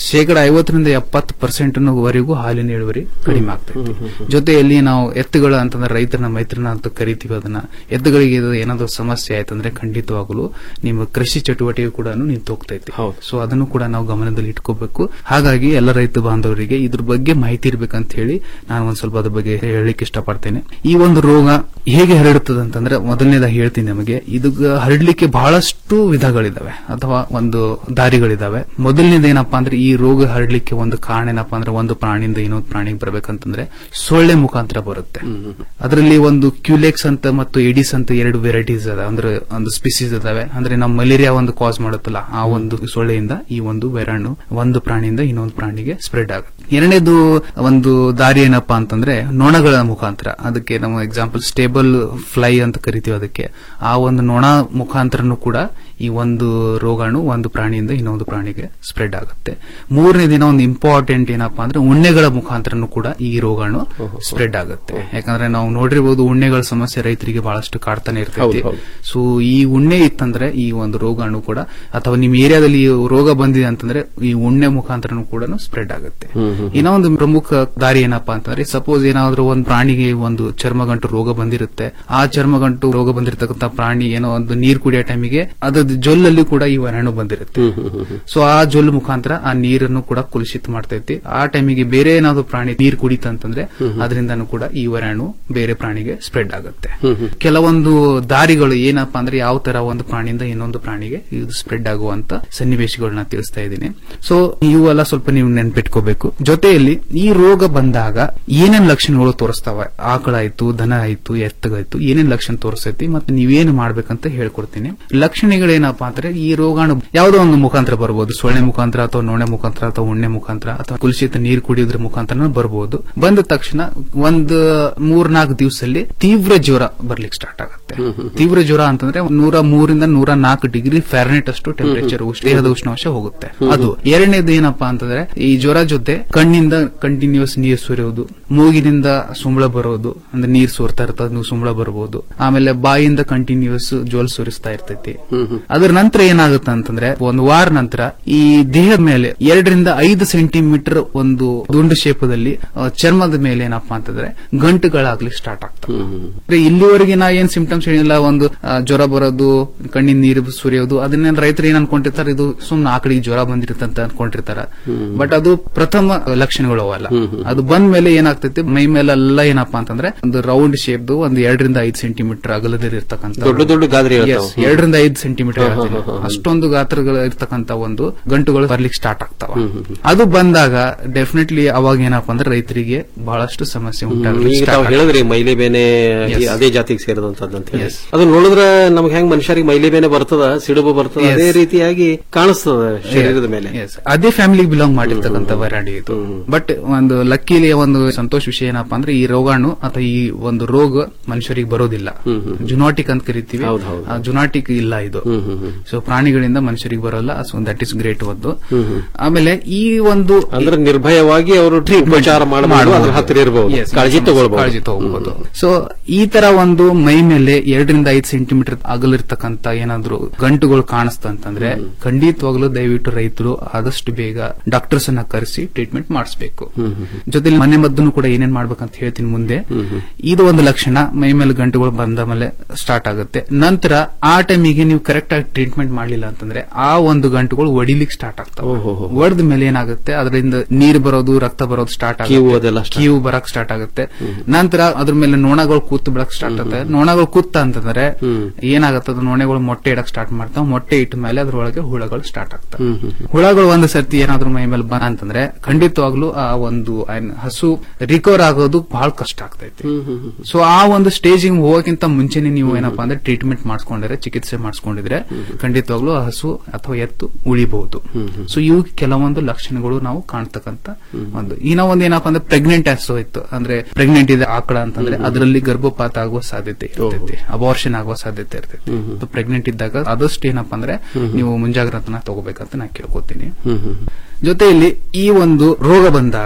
ಐವತ್ತರಿಂದ ಎಪ್ಪತ್ತು ಪರ್ಸೆಂಟ್ ವರೆಗೂ ಹಾಲಿನ ಇಳುವರಿ ಕಡಿಮೆ ಆಗ್ತೈತಿ ಜೊತೆಯಲ್ಲಿ ನಾವು ಎತ್ತುಗಳ ಅಂತಂದ್ರೆ ರೈತರನ್ನ ಮೈತ್ರನ ಅಂತ ಕರಿತೀವಿ ಅದನ್ನ ಎತ್ತುಗಳಿಗೆ ಇದು ಏನಾದ್ರು ಸಮಸ್ಯೆ ಆಯ್ತಂದ್ರೆ ಖಂಡಿತವಾಗಲು ನಿಮ್ಮ ಕೃಷಿ ಚಟುವಟಿಕೆ ಕೂಡ ನಿಂತು ಹೋಗ್ತೈತಿ ಸೊ ಅದನ್ನು ಕೂಡ ನಾವು ಗಮನದಲ್ಲಿ ಇಟ್ಕೋಬೇಕು ಹಾಗಾಗಿ ಎಲ್ಲ ರೈತ ಬಾಂಧವರಿಗೆ ಇದ್ರ ಬಗ್ಗೆ ಮಾಹಿತಿ ಇರ್ಬೇಕಂತ ಹೇಳಿ ನಾನು ಒಂದ್ ಸ್ವಲ್ಪ ಅದ್ರ ಬಗ್ಗೆ ಹೇಳಲಿಕ್ಕೆ ಇಷ್ಟಪಡ್ತೇನೆ ಈ ಒಂದು ರೋಗ ಹೇಗೆ ಹರಡುತ್ತದೆ ಅಂತಂದ್ರೆ ಮೊದಲನೇದಾಗಿ ಹೇಳ್ತೀನಿ ನಮಗೆ ಇದು ಹರಡ್ಲಿಕ್ಕೆ ಬಹಳಷ್ಟು ವಿಧಗಳಿದಾವೆ ಅಥವಾ ಒಂದು ದಾರಿಗಳಿದಾವೆ ಮೊದಲನೇದು ಏನಪ್ಪಾ ಅಂದ್ರೆ ಈ ರೋಗ ಹರಡ್ಲಿಕ್ಕೆ ಒಂದು ಕಾರಣ ಏನಪ್ಪಾ ಅಂದ್ರೆ ಒಂದು ಪ್ರಾಣಿಯಿಂದ ಇನ್ನೊಂದು ಪ್ರಾಣಿಗೆ ಬರ್ಬೇಕಂತಂದ್ರೆ ಸೊಳ್ಳೆ ಮುಖಾಂತರ ಬರುತ್ತೆ ಅದರಲ್ಲಿ ಒಂದು ಕ್ಯೂಲೆಕ್ಸ್ ಅಂತ ಮತ್ತು ಎಡಿಸ್ ಅಂತ ಎರಡು ವೆರೈಟೀಸ್ ಅದ ಅಂದ್ರೆ ಒಂದು ಸ್ಪೀಸೀಸ್ ಇದಾವೆ ಅಂದ್ರೆ ನಮ್ಮ ಮಲೇರಿಯಾ ಒಂದು ಕಾಸ್ ಮಾಡುತ್ತಲ್ಲ ಆ ಒಂದು ಸೊಳ್ಳೆಯಿಂದ ಈ ಒಂದು ವೈರಾಣು ಒಂದು ಪ್ರಾಣಿಯಿಂದ ಇನ್ನೊಂದು ಪ್ರಾಣಿಗೆ ಸ್ಪ್ರೆಡ್ ಆಗುತ್ತೆ ಎರಡನೇದು ಒಂದು ದಾರಿ ಏನಪ್ಪಾ ಅಂತಂದ್ರೆ ನೊಣಗಳ ಮುಖಾಂತರ ಅದಕ್ಕೆ ನಾವು ಎಕ್ಸಾಂಪಲ್ ಸ್ಟೇಬಲ್ ಫ್ಲೈ ಅಂತ ಕರಿತೀವಿ ಅದಕ್ಕೆ ಆ ಒಂದು ನೊಣ ಮುಖಾಂತರನು ಕೂಡ ಈ ಒಂದು ರೋಗಾಣು ಒಂದು ಪ್ರಾಣಿಯಿಂದ ಇನ್ನೊಂದು ಪ್ರಾಣಿಗೆ ಸ್ಪ್ರೆಡ್ ಆಗುತ್ತೆ ಮೂರನೇ ದಿನ ಒಂದು ಇಂಪಾರ್ಟೆಂಟ್ ಏನಪ್ಪಾ ಅಂದ್ರೆ ಉಣ್ಣೆಗಳ ಮುಖಾಂತರನು ಕೂಡ ಈ ರೋಗಾಣು ಸ್ಪ್ರೆಡ್ ಆಗುತ್ತೆ ಯಾಕಂದ್ರೆ ನಾವು ನೋಡಿರ್ಬೋದು ಉಣ್ಣೆಗಳ ಸಮಸ್ಯೆ ರೈತರಿಗೆ ಬಹಳಷ್ಟು ಕಾಡ್ತಾನೆ ಇರ್ತೈತಿ ಹೌದು, ಹೌದು. ಸೊ ಈ ಉಣ್ಣೆ ಇತ್ತಂದ್ರೆ ಈ ಒಂದು ರೋಗಾಣು ಕೂಡ ಅಥವಾ ನಿಮ್ಮ ಏರಿಯಾದಲ್ಲಿ ಈ ರೋಗ ಬಂದಿದೆ ಅಂತಂದ್ರೆ ಈ ಉಣ್ಣೆ ಮುಖಾಂತರನು ಕೂಡ ಸ್ಪ್ರೆಡ್ ಆಗುತ್ತೆ ಇನ್ನೂ ಒಂದು ಪ್ರಮುಖ ದಾರಿ ಏನಪ್ಪಾ ಅಂತಂದ್ರೆ ಸಪೋಸ್ ಏನಾದ್ರೂ ಒಂದು ಪ್ರಾಣಿಗೆ ಒಂದು ಚರ್ಮಗಂಟು ರೋಗ ಬಂದಿರುತ್ತೆ ಆ ಚರ್ಮಗಂಟು ರೋಗ ಬಂದಿರತಕ್ಕಂತ ಪ್ರಾಣಿ ಏನೋ ಒಂದು ನೀರು ಕುಡಿಯೋ ಟೈಮಿಗೆ ಅದ್ರದ್ದು ಜೊಲ್ಲಲ್ಲಿ ಕೂಡ ಈ ವೈರಾಣು ಬಂದಿರುತ್ತೆ ಸೊ ಆ ಜೊಲ್ಲು ಮುಖಾಂತರ ಆ ನೀರನ್ನು ಕೂಡ ಕುಲುಷಿತ ಮಾಡ್ತೈತಿ ಆ ಟೈಮಿಗೆ ಬೇರೆ ಏನಾದ್ರು ಪ್ರಾಣಿ ನೀರು ಕುಡಿತಂತಂದ್ರೆ ಅದರಿಂದನೂ ಕೂಡ ಈ ವೈರಾಣು ಬೇರೆ ಪ್ರಾಣಿಗೆ ಸ್ಪ್ರೆಡ್ ಆಗುತ್ತೆ ಕೆಲವೊಂದು ದಾರಿಗಳು ಏನಪ್ಪಾ ಅಂದ್ರೆ ಯಾವ ತರ ಒಂದು ಪ್ರಾಣಿಯಿಂದ ಇನ್ನೊಂದು ಪ್ರಾಣಿಗೆ ಇದು ಸ್ಪ್ರೆಡ್ ಆಗುವಂತ ಸನ್ನಿವೇಶಗಳನ್ನ ತಿಳಿಸ್ತಾ ಇದ್ದೀನಿ ಸೊ ಇವೆಲ್ಲ ಸ್ವಲ್ಪ ನೀವು ನೆನ್ಪಿಟ್ಕೋಬೇಕು ಜೊತೆಯಲ್ಲಿ ಈ ರೋಗ ಬಂದಾಗ ಏನೇನ್ ಲಕ್ಷಣಗಳು ತೋರಿಸ್ತಾವೆ ಆಕಳ ಆಯ್ತು ದನ ಆಯ್ತು ಎತ್ತಗಾಯ್ತು ಏನೇನ್ ಲಕ್ಷಣ ತೋರಿಸ್ತೈತಿ ಮತ್ತೆ ನೀವೇನು ಮಾಡ್ಬೇಕಂತ ಹೇಳ್ಕೊಡ್ತೀನಿ ಲಕ್ಷಣಗಳೇನಪ್ಪಾ ಅಂದ್ರೆ ಈ ರೋಗಾಣು ಯಾವುದೋ ಒಂದು ಮುಖಾಂತರ ಬರ್ಬೋದು ಸೊಳ್ಳೆ ಮುಖಾಂತರ ಅಥವಾ ನೊಣೆ ಮುಖಾಂತರ ಅಥವಾ ಉಣ್ಣೆ ಮುಖಾಂತರ ಅಥವಾ ಕುಲುಷಿತ ನೀರು ಕುಡಿಯೋದ್ರ ಮುಖಾಂತರ ಬರ್ಬೋದು ಬಂದ ತಕ್ಷಣ ಒಂದು ಮೂರ್ನಾಲ್ಕು ದಿವಸದಲ್ಲಿ ತೀವ್ರ ಜ್ವರ ಬರ್ಲಿಕ್ಕೆ ಸ್ಟಾರ್ಟ್ ಆಗುತ್ತೆ ತೀವ್ರ ಜ್ವರ ಅಂತಂದ್ರೆ ನೂರ ಮೂರಿಂದ ನೂರ ನಾಲ್ಕು ಡಿಗ್ರಿ ಫ್ಯಾರನೇಟ್ ಅಷ್ಟು ಟೆಂಪರೇಚರ್ ದೇಹದ ಉಷ್ಣಾಂಶ ಹೋಗುತ್ತೆ ಅದು ಎರಡನೇದು ಏನಪ್ಪಾ ಅಂತಂದ್ರೆ ಈ ಜ್ವರ ಜೊತೆ ಕಣ್ಣಿಂದ ಕಂಟಿನ್ಯೂಸ್ ನೀರು ಸುರಿಯೋದು ಮೂಗಿನಿಂದ ಸುಂಬಳ ಬರೋದು ಅಂದ್ರೆ ನೀರ್ ಸೋರ್ತಾ ಇರ್ತದೆ ನೀವು ಸುಂಬಳ ಬರಬಹುದು ಆಮೇಲೆ ಬಾಯಿಂದ ಕಂಟಿನ್ಯೂಸ್ ಜೋಲ್ ಸುರಿಸ್ತಾ ಇರ್ತೈತಿ ಅದ್ರ ನಂತರ ಏನಾಗುತ್ತೆ ಅಂತಂದ್ರೆ ಒಂದು ವಾರ ನಂತರ ಈ ದೇಹದ ಮೇಲೆ ಎರಡರಿಂದ ಐದು ಸೆಂಟಿಮೀಟರ್ ಒಂದು ದುಂಡು ಶೇಪದಲ್ಲಿ ಆ, ಚರ್ಮದ ಮೇಲೆ ಏನಪ್ಪಾ ಅಂತಂದ್ರೆ ಗಂಟುಗಳಾಗ್ಲಿಕ್ಕೆ ಸ್ಟಾರ್ಟ್ ಆಗ್ತವೆ ಅಂದ್ರೆ ಇಲ್ಲಿವರೆಗೆ ನಾ ಏನ್ ಸಿಂಪ್ಟಮ್ಸ್ ಹೇಳಿಲ್ಲ ಒಂದು ಆ, ಜ್ವರ ಬರೋದು ಕಣ್ಣಿನ ನೀರು ಸುರಿಯೋದು ಅದನ್ನೇನ್ ರೈತರು ಏನ್ ಅನ್ಕೊಂಡಿರ್ತಾರೆ ಇದು ಸುಮ್ನೆ ಆ ಕಡೆ ಜ್ವರ ಬಂದಿರುತ್ತೆ ಅಂತ ಅನ್ಕೊಂಡಿರ್ತಾರ ಬಟ್ ಅದು ಪ್ರಥಮ ಲಕ್ಷಣಗಳು ಅವಲ್ಲ ಅದು ಬಂದ ಮೇಲೆ ಏನಾಗ್ತೈತಿ ಮೈ ಮೇಲೆಲ್ಲ ಏನಪ್ಪಾ ಅಂತಂದ್ರೆ ಒಂದು ರೌಂಡ್ ಶೇಪ್ ಒಂದು ಎರಡರಿಂದ ಐದು ಸೆಂಟಿಮೀಟರ್ ಅಗಲದಲ್ಲಿ ಇರ್ತಕ್ಕಂಥ ದೊಡ್ಡ ದೊಡ್ಡ ಗಾದ್ರೆ ಇರ್ತಾವ. Yes, ಎರಡರಿಂದ ಐದು ಸೆಂಟಿಮೀಟರ್ ಹಾ, ಹಾ, ಹಾ, ಹಾ. ಅಷ್ಟೊಂದು ಗಾತ್ರಗಳು ಇರ್ತಕ್ಕಂಥ ಒಂದು ಗಂಟುಗಳು ಬರ್ಲಿಕ್ಕೆ ಸ್ಟಾರ್ಟ್ ಆಗ್ತಾವ ಅದು ಬಂದಾಗ ಡೆಫಿನೆಟ್ಲಿ ಅವಾಗ ಏನಪ್ಪಾ ಅಂದ್ರೆ ರೈತರಿಗೆ ಬಹಳಷ್ಟು ಸಮಸ್ಯೆ ಈಗ ಉಂಟಾಗಲಿಕ್ಕೆ ತಾವು start ಹೇಳಿದ್ರಿ ಮೈಲಿ ಬೇನೆ Yes. ಈ ಅದೇ ಜಾತಿಗೆ ಸೇರಿದಂತದ್ದು ಅಂತ ಹೇಳಿ ಅದು ನೋಡಿದ್ರೆ ನಮ್ಗೆ ಹೆಂಗ್ ಮನುಷ್ಯರಿಗೆ ಮೈಲಿ ಬೇನೆ ಬರ್ತದ ಸಿಡುಬು ಬರ್ತದ Yes. ಅದೇ ರೀತಿಯಾಗಿ ಕಾಣಿಸ್ತದ ಶರೀರದ ಮೇಲೆ Yes. ಅದೇ ಫ್ಯಾಮಿಲಿಗೆ ಬಿಲಾಂಗ್ ಮಾಡಿರ್ತಕ್ಕಂಥ ವೈರಾಣಿ ಇದು ಬಟ್ ಒಂದು ಲಕ್ಕಿಲಿ ಒಂದು ಸಂತೋಷ ವಿಷಯ ಏನಪ್ಪಾ ಅಂದ್ರೆ ಈ ರೋಗಾಣು ಅಥವಾ ಈ ಒಂದು ರೋಗ ಮನುಷ್ಯರಿಗೆ ಬರೋದಿಲ್ಲ ಜುನಾಟಿಕ್ ಅಂತ ಕರಿತೀವಿ ಜುನಾಟಿಕ್ ಇಲ್ಲ ಇದು ಸೊ ಪ್ರಾಣಿಗಳಿಂದ ಮನುಷ್ಯರಿಗೆ ಬರೋಲ್ಲ ಸೊ ದಟ್ ಇಸ್ ಗ್ರೇಟ್ ಒಂದು ಆಮೇಲೆ ಈ ಒಂದು ಅಂದ್ರೆ ನಿರ್ಭಯವಾಗಿ ಅವರು ಉಪಚಾರ ಮಾಡಬಹುದು ಅದ್ರ ಹತ್ತಿರ ಇರಬಹುದು Yes, ಕಾಳಜಿ yes, ತಗೊಳ್ಬಹುದು ಕಾಳಜಿ ತಗೋಬಹುದು ಸೊ ಈ ತರ ಒಂದು ಮೈ ಮೇಲೆ ಎರಡರಿಂದ ಐದು ಸೆಂಟಿಮೀಟರ್ ಅಗಲಿರ್ತಕ್ಕಂತ ಏನಾದ್ರು ಗಂಟುಗಳು ಕಾಣಿಸ್ತ ಅಂತಂದ್ರೆ ಖಂಡಿತವಾಗ್ಲೂ ದಯವಿಟ್ಟು ರೈತರು ಆದಷ್ಟು ಬೇಗ ಡಾಕ್ಟರ್ಸ್ ಅನ್ನ ಕರೆಸಿ ಟ್ರೀಟ್ಮೆಂಟ್ ಮಾಡಿಸಬೇಕು ಜೊತೆಲಿ ಮನೆ ಮದ್ದನ್ನು ಕೂಡ ಏನೇನ್ ಮಾಡ್ಬೇಕಂತ ಹೇಳ್ತೀನಿ ಮುಂದೆ ಇದು ಒಂದು ಲಕ್ಷಣ ಮೈ ಮೇಲೆ ಗಂಟುಗಳು ಬಂದ ಮೇಲೆ ಸ್ಟಾರ್ಟ್ ಆಗುತ್ತೆ ನಂತರ ಆ ಟೈಮಿಗೆ ನೀವು ಕರೆಕ್ಟ್ ಆಗಿ ಟ್ರೀಟ್ಮೆಂಟ್ ಮಾಡ್ಲಿಲ್ಲ ಅಂತಂದ್ರೆ ಆ ಒಂದು ಗಂಟುಗಳು ಒಡಿಲಿಕ್ಕೆ ಸ್ಟಾರ್ಟ್ ಆಗ್ತವೆ ಒಡೆದ ಮೇಲೆ ಏನಾಗುತ್ತೆ ಅದರಿಂದ ನೀರು ಬರೋದು ರಕ್ತ ಬರೋದು ಸ್ಟಾರ್ಟ್ ಕೀವು ಆಗುತ್ತೆ ಅದೆಲ್ಲ start ಕೀವು ಬರಕ್ ಸ್ಟಾರ್ಟ್ ಆಗುತ್ತೆ ನಂತರ ಅದ್ರ ಮೇಲೆ ನೊಣಗಳು ಕೂತ್ ಬಿಡಕ್ ಸ್ಟಾರ್ಟ್ ಆಗುತ್ತೆ ನೊಣಗಳು ಕೂತ ಅಂತಂದ್ರೆ ಏನಾಗುತ್ತೆ ಅದು ನೊಣಗಳು ಮೊಟ್ಟೆ ಇಡಕ್ ಸ್ಟಾರ್ಟ್ ಮಾಡ್ತಾವ ಮೊಟ್ಟೆ ಇಟ್ಟ ಮೇಲೆ ಅದ್ರೊಳಗೆ ಹುಳಗಳು ಸ್ಟಾರ್ಟ್ ಆಗ್ತವೆ ಹುಳಗಳು ಒಂದು ಸರ್ತಿ ಏನಾದ್ರೂ ಮೈ ಮೇಲೆ ಬಂದ ಅಂತಂದ್ರೆ ಖಂಡಿತವಾಗ್ಲೂ ಆ ಒಂದು ಏನ್ ಹಸು ರಿಕವರ್ ಆಗೋದು ಬಹಳ ಕಷ್ಟ ಆಗ್ತೈತಿ ಸೊ ಆ ಒಂದು ಸ್ಟೇಜಿಗೆ ಹೋಗಕ್ಕಿಂತ ಮುಂಚೆನೆ ನೀವು ಏನಪ್ಪಾ ಅಂದ್ರೆ ಟ್ರೀಟ್ಮೆಂಟ್ ಮಾಡಿಸ್ಕೊಂಡಿದ್ರೆ ಚಿಕಿತ್ಸೆ ಮಾಡಿಸ್ಕೊಂಡಿದ್ರೆ ಖಂಡಿತವಾಗ್ಲೂ ಆ ಹಸು ಅಥವಾ ಎತ್ತು ಉಳಿಬಹುದು ಸೊ ಇವು ಕೆಲವೊಂದು ಲಕ್ಷಣಗಳು ನಾವು ಕಾಣ್ತಕ್ಕಂತ ಒಂದು ಇನ್ನ ಒಂದು ಏನಪ್ಪಾ ಅಂದ್ರೆ ಪ್ರೆಗ್ನೆಂಟ್ ಹಸು ಇತ್ತು ಅಂದ್ರೆ ಪ್ರೆಗ್ನೆಂಟ್ ಇದೆ ಆಕಳ ಅಂತಂದ್ರೆ ಅದರಲ್ಲಿ ಗರ್ಭಪಾತ ಆಗುವ ಸಾಧ್ಯತೆ ಇರ್ತೈತಿ ಅಬಾರ್ಷನ್ ಆಗುವ ಸಾಧ್ಯತೆ ಇರ್ತೈತಿ ಪ್ರೆಗ್ನೆಂಟ್ ಇದ್ದಾಗ ಆದಷ್ಟು ಏನಪ್ಪಾ ಅಂದ್ರೆ ನೀವು ಮುಂಜಾಗ್ರತನ ತಗೋಬೇಕಂತ ನಾ ಕೇಳ್ಕೊತೀನಿ ಜೊತೆಯಲ್ಲಿ ಈ ಒಂದು ರೋಗ ಬಂದಾಗ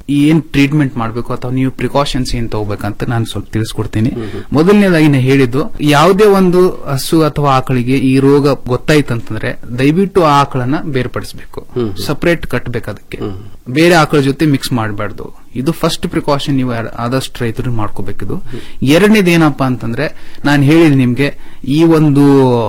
ಏನ್ ಟ್ರೀಟ್ಮೆಂಟ್ ಮಾಡಬೇಕು ಅಥವಾ ನೀವು ಪ್ರಿಕಾಷನ್ಸ್ ಏನ್ ತಗೋಬೇಕಂತ ನಾನು ಸ್ವಲ್ಪ ತಿಳಿಸ್ಕೊಡ್ತೀನಿ ಮೊದಲನೇದಾಗಿ ನಾನು ಹೇಳಿದ್ದು ಯಾವುದೇ ಒಂದು ಹಸು ಅಥವಾ ಆಕಳಿಗೆ ಈ ರೋಗ ಗೊತ್ತಾಯ್ತಂತಂದ್ರೆ ದಯವಿಟ್ಟು ಆ ಆಕಳನ್ನ ಬೇರ್ಪಡಿಸಬೇಕು ಸಪರೇಟ್ ಕಟ್ಟಬೇಕು ಅದಕ್ಕೆ ಬೇರೆ ಆಕಳ ಜೊತೆ ಮಿಕ್ಸ್ ಮಾಡಬಾರ್ದು ಇದು ಫಸ್ಟ್ ಪ್ರಿಕಾಷನ್ ನೀವು ಯಾರ್- ಆದಷ್ಟು ರೈತರು ಮಾಡ್ಕೋಬೇಕಿದು ಎರಡನೇದು ಏನಪ್ಪಾ ಅಂತಂದ್ರೆ ನಾನು ಹೇಳಿದ್ ನಿಮ್ಗೆ ಈ ಒಂದು